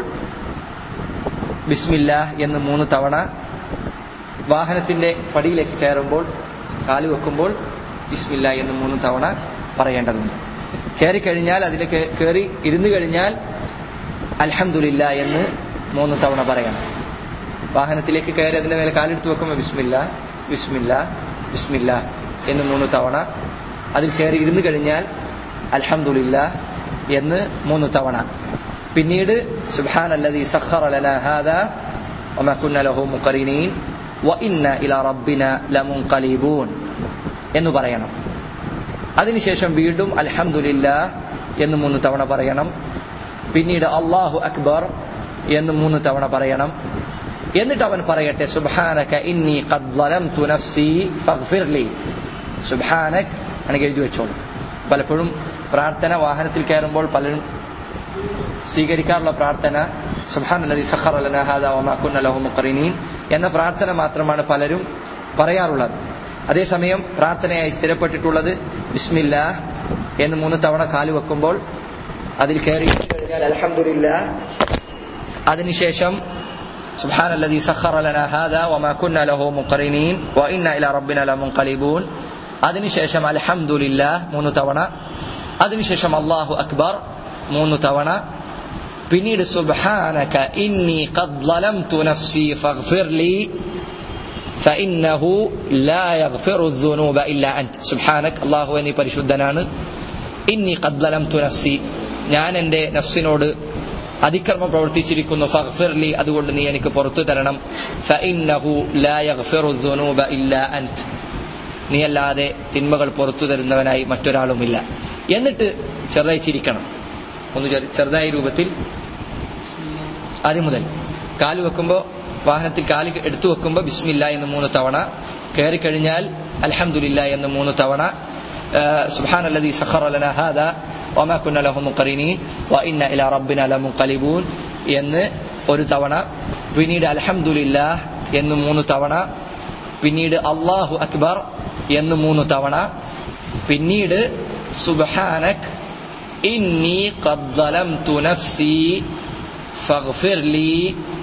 ബിസ്മില്ല എന്ന് മൂന്ന് തവണ വാഹനത്തിന്റെ പടിയിലേക്ക് കയറുമ്പോൾ കാല് വെക്കുമ്പോൾ ബിസ്മില്ല എന്ന് മൂന്ന് തവണ പറയേണ്ടതുണ്ട് കയറി കഴിഞ്ഞാൽ അതിലേക്ക് കയറി ഇരുന്ന് കഴിഞ്ഞാൽ അൽഹംദുലില്ല എന്ന് മൂന്ന് തവണ പറയണം വാഹനത്തിലേക്ക് കയറി അതിന്റെ മേലെ കാലെടുത്ത് വെക്കുമ്പോൾ ബിസ്മില്ല ബിസ്മില്ല ബിസ്മില്ല എന്ന് മൂന്ന് തവണ അതിൽ കയറി ഇരുന്ന് കഴിഞ്ഞാൽ അൽഹംദുലില്ല എന്ന് മൂന്ന് തവണ പിന്നീട് സുബ്ഹാൻ അല്ലദീ സഖറ ലനാ ഹാദാ വമാ കുന്ന ലഹു മുഖറിനീൻ വഇന്ന ഇലാ റബ്ബിന ലമുൻഖലിബൂൻ എന്ന് പറയണം അതിനുശേഷം വീണ്ടും അൽഹംദുലില്ല എന്ന് മൂന്ന് തവണ പറയണം പിന്നീട് അള്ളാഹു അക്ബർ എന്ന് മൂന്ന് തവണ പറയണം എന്നിട്ട് അവൻ പറയട്ടെ സുബ്ഹാനക ഇന്നി ഖദ് ളലംതു നഫ്സി ഫഗ്ഫിർലി സുബ്ഹാനക് ആണെങ്കിൽ എഴുതി വെച്ചോളൂ പലപ്പോഴും പ്രാർത്ഥന വാഹനത്തിൽ കയറുമ്പോൾ പലരും സ്വീകരിക്കാറുള്ള പ്രാർത്ഥന സുബ്ഹാൻ അല്ലദീ സഖറ ലനാ ഹാദാ വമാ കുന്ന ലഹു മുഖറിനീൻ എന്ന പ്രാർത്ഥന മാത്രമാണ് പലരും പറയാറുള്ളത് അതേസമയം പ്രാർത്ഥനയായി സ്ഥിരപ്പെട്ടിട്ടുള്ളത് ബിസ്മില്ല എന്ന് മൂന്ന് തവണ കാല് വെക്കുമ്പോൾ അതിൽ കയറി കഴിഞ്ഞാൽ അൽഹംദുലില്ല അതിനുശേഷം سبحان الذي سخر لنا هذا وما كنا له مقرنين وإنا إلى ربنا لمنقلبون അതിനുശേഷം അൽഹംദുലില്ല മൂന്ന് തവണ അതിനുശേഷം അള്ളാഹു അക്ബർ മൂന്ന് തവണ പിന്നീട് സുബ്ഹാനക ഇന്നി ഖദ് ളലംതു നഫ്സി ഫഗ്ഫിർ ലി فإنه لا يغفر الذنوب إلا أنت سبحانك الله നീ പരിശുദ്ധനാണ് ഇന്നി ഖദ് ളലംതു നഫ്സി ഞാൻ എൻ്റെ നഫ്സിനോട് അതിക്രമം പ്രവർത്തിച്ചിരിക്കുന്നു ഫഗ്ഫിർലി അതുകൊണ്ട് നീ എനിക്ക് പുറത്തു തരണം ഫഇന്നഹു ലാ യഗ്ഫിറു ദുനൂബ ഇല്ലാ അൻത് നീ അല്ലാതെ തിന്മകൾ പുറത്തു തരുന്നവനായി മറ്റൊരാളുമില്ല എന്നിട്ട് ചെറുതായി ചിരിക്കണം ഒന്ന് ചെറു- ചെറുതായ രൂപത്തിൽ ആദ്യം മുതൽ കാല് വെക്കുമ്പോൾ വാഹനത്തിൽ കാല് എടുത്തു വെക്കുമ്പോൾ ബിസ്മില്ല എന്ന് മൂന്ന് തവണ കയറി കഴിഞ്ഞാൽ അൽഹംദുലില്ല എന്ന് മൂന്ന് തവണ സുബ്ഹാന الذي سخر لنا هذا وما كنا له مقرنين وإنا إلى ربنا لمنقلبون എന്ന് ഒരു തവണ പിന്നീട് അൽഹംദുലില്ല എന്ന് മൂന്ന് തവണ പിന്നീട് അള്ളാഹു അക്ബർ എന്ന് മൂന്ന് തവണ പിന്നീട് സുബ്ഹാനക് ഇന്നി ഖദ് ظلمت نفسي فاغفر لي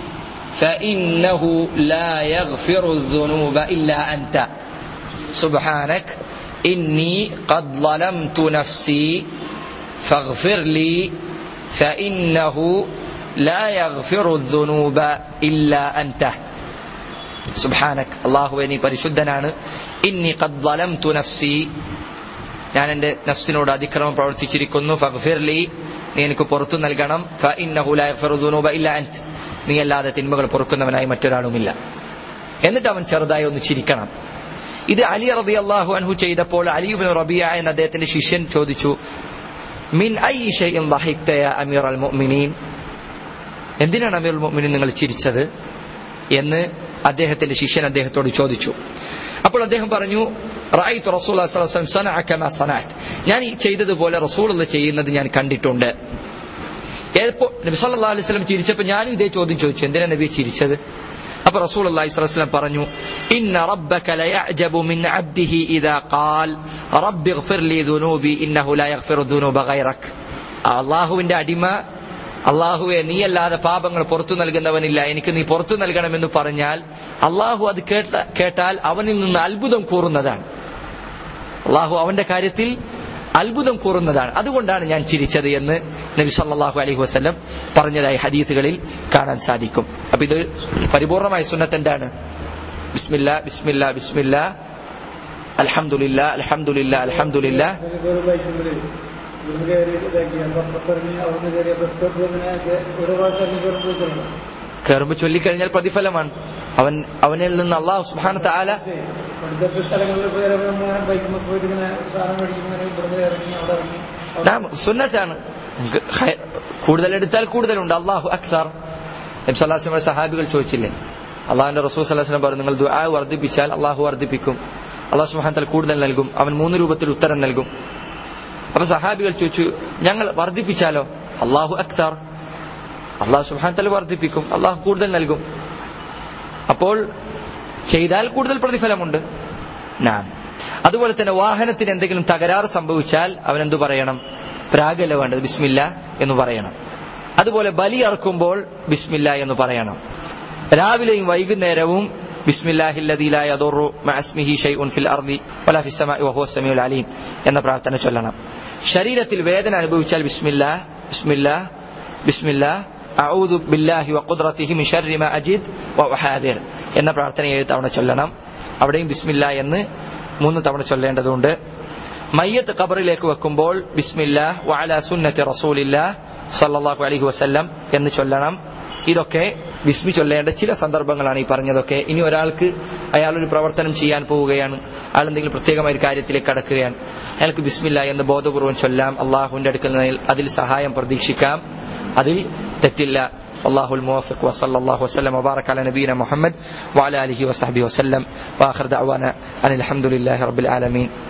فإنه لا يغفر الذنوب إلا أنت سبحانك إني قد ظلمت نفسي فاغفر لي فإنه لا يغفر الذنوب إلا أنت സുബ്ഹാനക് അള്ളാഹുവെ നീ പരിശുദ്ധനാണ് ഇന്നി ഖദ് ളലംതു നഫ്സി ഞാൻ എന്റെ നഫ്സിനോട് അതിക്രമം പ്രവർത്തിച്ചിരിക്കുന്നു ഫഗ്ഫിർലി നീ എനിക്ക് പുറത്തു നൽകണം ഫഇന്നഹു ലാ യഗ്ഫിറു ദുനൂബ ഇല്ലാ അൻത് നീ അല്ലാതെ തിന്മകൾ പൊറുക്കുന്നവനായി മറ്റൊരാളുമില്ല എന്നിട്ട് അവൻ ചെറുതായി ഒന്ന് ചിരിക്കണം ഇത് അലി റബി അള്ളാഹു അൻഹു ചെയ്തപ്പോൾ അലിയുബിൻ റബിയ എന്ന അദ്ദേഹത്തിന്റെ ശിഷ്യൻ ചോദിച്ചു മിൻ ഐ ഷൈഇൻ ളഹിഖ്ത യാ അമീർ അൽ മുഅ്മിനീൻ എന്തിനാണ് അമീർ മുഅ്മിനീൻ നിങ്ങൾ ചിരിച്ചത് എന്ന് അദ്ദേഹത്തിന്റെ ശിഷ്യൻ അദ്ദേഹത്തോട് ചോദിച്ചു അപ്പോൾ അദ്ദേഹം പറഞ്ഞു റായിത്ത് റസൂൽ ഞാൻ ഈ ചെയ്തതുപോലെ റസൂൾ ചെയ്യുന്നത് ഞാൻ കണ്ടിട്ടുണ്ട് ഏപ്പോ നബി സല്ലല്ലാഹു അലൈഹി വസല്ലം ചിരിച്ചപ്പോൾ ഞാനും ഇതേ ചോദ്യം ചോദിച്ചു എന്തിനാ നബി ചിരിച്ചത് അപ്പൊ റസൂൽ അള്ളാഹി സ്വലം പറഞ്ഞു ഇന്ന റബ്ബക ലയഅജബു മിൻ അബ്ദിഹി ഇദാ ഖാൽ റബ്ബി ഇഗ്ഫിർ ലി ദുനൂബി ഇന്നഹു ലാ യഗ്ഫിറു ദുനൂബ ഗൈറക് അള്ളാഹുവിന്റെ അടിമ അള്ളാഹുവെ നീയല്ലാതെ പാപങ്ങൾ പുറത്തു നൽകുന്നവനില്ല എനിക്ക് നീ പുറത്തു നൽകണമെന്ന് പറഞ്ഞാൽ അള്ളാഹു അത് കേട്ട കേട്ടാൽ അവനിൽ നിന്ന് അത്ഭുതം കൂറുന്നതാണ് അള്ളാഹു അവന്റെ കാര്യത്തിൽ അത്ഭുതം കൂറുന്നതാണ് അതുകൊണ്ടാണ് ഞാൻ ചിരിച്ചത് എന്ന് നബി സല്ലല്ലാഹു അലൈഹി വസല്ലം പറഞ്ഞതായി ഹദീസുകളിൽ കാണാൻ സാധിക്കും അപ്പൊ ഇത് പരിപൂർണമായ സുന്നത്ത് എന്താണ് ബിസ്മില്ല ബിസ്മില്ല ബിസ്മില്ല അൽഹംദുലില്ല അൽഹംദുലില്ല അൽഹംദുലില്ല ഒരു ബൈക്കുമ്പില് ഇവിടുന്ന് കയറി ഇതാക്കി അപ്പൊ അപ്പുറത്തിറങ്ങി അവിടുന്ന് കയറി അപ്പൊ ഇഷ്ടപ്പെട്ടു ഇങ്ങനെ ഒരു പ്രാവശ്യം ഇറങ്ങി കയറുമ്പോൾ വെച്ചിട്ടുണ്ട് കയറുമ്പോൾ ചൊല്ലിക്കഴിഞ്ഞാൽ പ്രതിഫലമാണ് അവൻ അവനിൽ നിന്ന് അള്ളാഹു സുബ്ഹാനഹു തആല ഇവിടുത്തെ സ്ഥലങ്ങളിൽ പോയി ബൈക്കുമ്പോൾ പോയിട്ട് ഇങ്ങനെ സാധനം മേടിക്കുമ്പോൾ ഇങ്ങനെ ഇവിടുന്ന് ഇറങ്ങി അവിടെ ഇറങ്ങി നാം സുന്നത്താണ് നമുക്ക് ഹൈ- കൂടുതൽ എടുത്താൽ കൂടുതലുണ്ട് അള്ളാഹു അക്തർ നബ്സല്ലാസ്ലമയുടെ സഹാബികൾ ചോദിച്ചില്ലേ അള്ളാഹുന്റെ റസൂൽ സല്ലാസ്ലം പറഞ്ഞു നിങ്ങൾ ദുആ വർദ്ധിപ്പിച്ചാൽ അള്ളാഹു വർദ്ധിപ്പിക്കും അള്ളാഹു സുഹാൻ കൂടുതൽ നൽകും അവൻ മൂന്ന് രൂപത്തിൽ ഉത്തരം നൽകും അപ്പൊ സഹാബികൾ ചോദിച്ചു ഞങ്ങൾ വർദ്ധിപ്പിച്ചാലോ അള്ളാഹു അക്തർ അള്ളാഹു സുഹാൻ തല വർദ്ധിപ്പിക്കും അള്ളാഹു കൂടുതൽ നൽകും അപ്പോൾ ചെയ്താൽ കൂടുതൽ പ്രതിഫലമുണ്ട് നാം അതുപോലെ തന്നെ വാഹനത്തിന് എന്തെങ്കിലും തകരാറ് സംഭവിച്ചാൽ അവൻ എന്തു പറയണം പ്രാഗല വേണ്ടത് ബിസ്മില്ല എന്ന് പറയണം അതുപോലെ ബലി അറക്കുമ്പോൾ ബിസ്മില്ല എന്ന് പറയണം രാവിലെയും വൈകുന്നേരവും ബിസ്മില്ലാഹില്ലദീലായ യദുറു മഅസ്മിഹി ഷൈഉൻ ഫിൽ അർദി വലാ ഫിസ് സമാഇ വഹുവ സമീഉൽ അലീം എന്ന പ്രാർത്ഥന ചൊല്ലണം ശരീരത്തിൽ വേദന അനുഭവിച്ചാൽ ബിസ്മില്ലാ ബിസ്മില്ലാ ബിസ്മില്ലാ അഊദു ബില്ലാഹി വഖുദ്റതിഹി മിൻ ശർരി മാ അജിദ് വഉഹാദിർ എന്ന പ്രാർത്ഥന ഏഴ് തവണ ചൊല്ലണം അവിടെയും ബിസ്മില്ല എന്ന് മൂന്ന് തവണ ചൊല്ലേണ്ടതുണ്ട് മയ്യത്ത് ഖബറിലേക്ക് വെക്കുമ്പോൾ ബിസ്മില്ല വഅല സുന്നത്തി റസൂലില്ല സല്ലല്ലാഹു അലൈഹി വസല്ലം എന്ന് ചൊല്ലണം ഇതൊക്കെ ബിസ്മി ചൊല്ലേണ്ട ചില സന്ദർഭങ്ങളാണ് ഈ പറഞ്ഞതൊക്കെ ഇനി ഒരാൾക്ക് അയാൾ ഒരു പ്രവർത്തനം ചെയ്യാൻ പോവുകയാണ് അയാൾ എന്തെങ്കിലും പ്രത്യേകമായ ഒരു കാര്യത്തിലേക്ക് കടക്കുകയാണ് അയാൾക്ക് ബിസ്മില്ല എന്ന് ബോധപൂർവ്വം ചൊല്ലാം അള്ളാഹുവിന്റെ അടുക്കൽ നിന്ന് അതിൽ സഹായം പ്രതീക്ഷിക്കാം അതിൽ തെറ്റില്ല والله الموفق وصلى الله وسلم وبارك على نبينا محمد وعلى اله وصحبه وسلم واخر دعوانا ان الحمد لله رب العالمين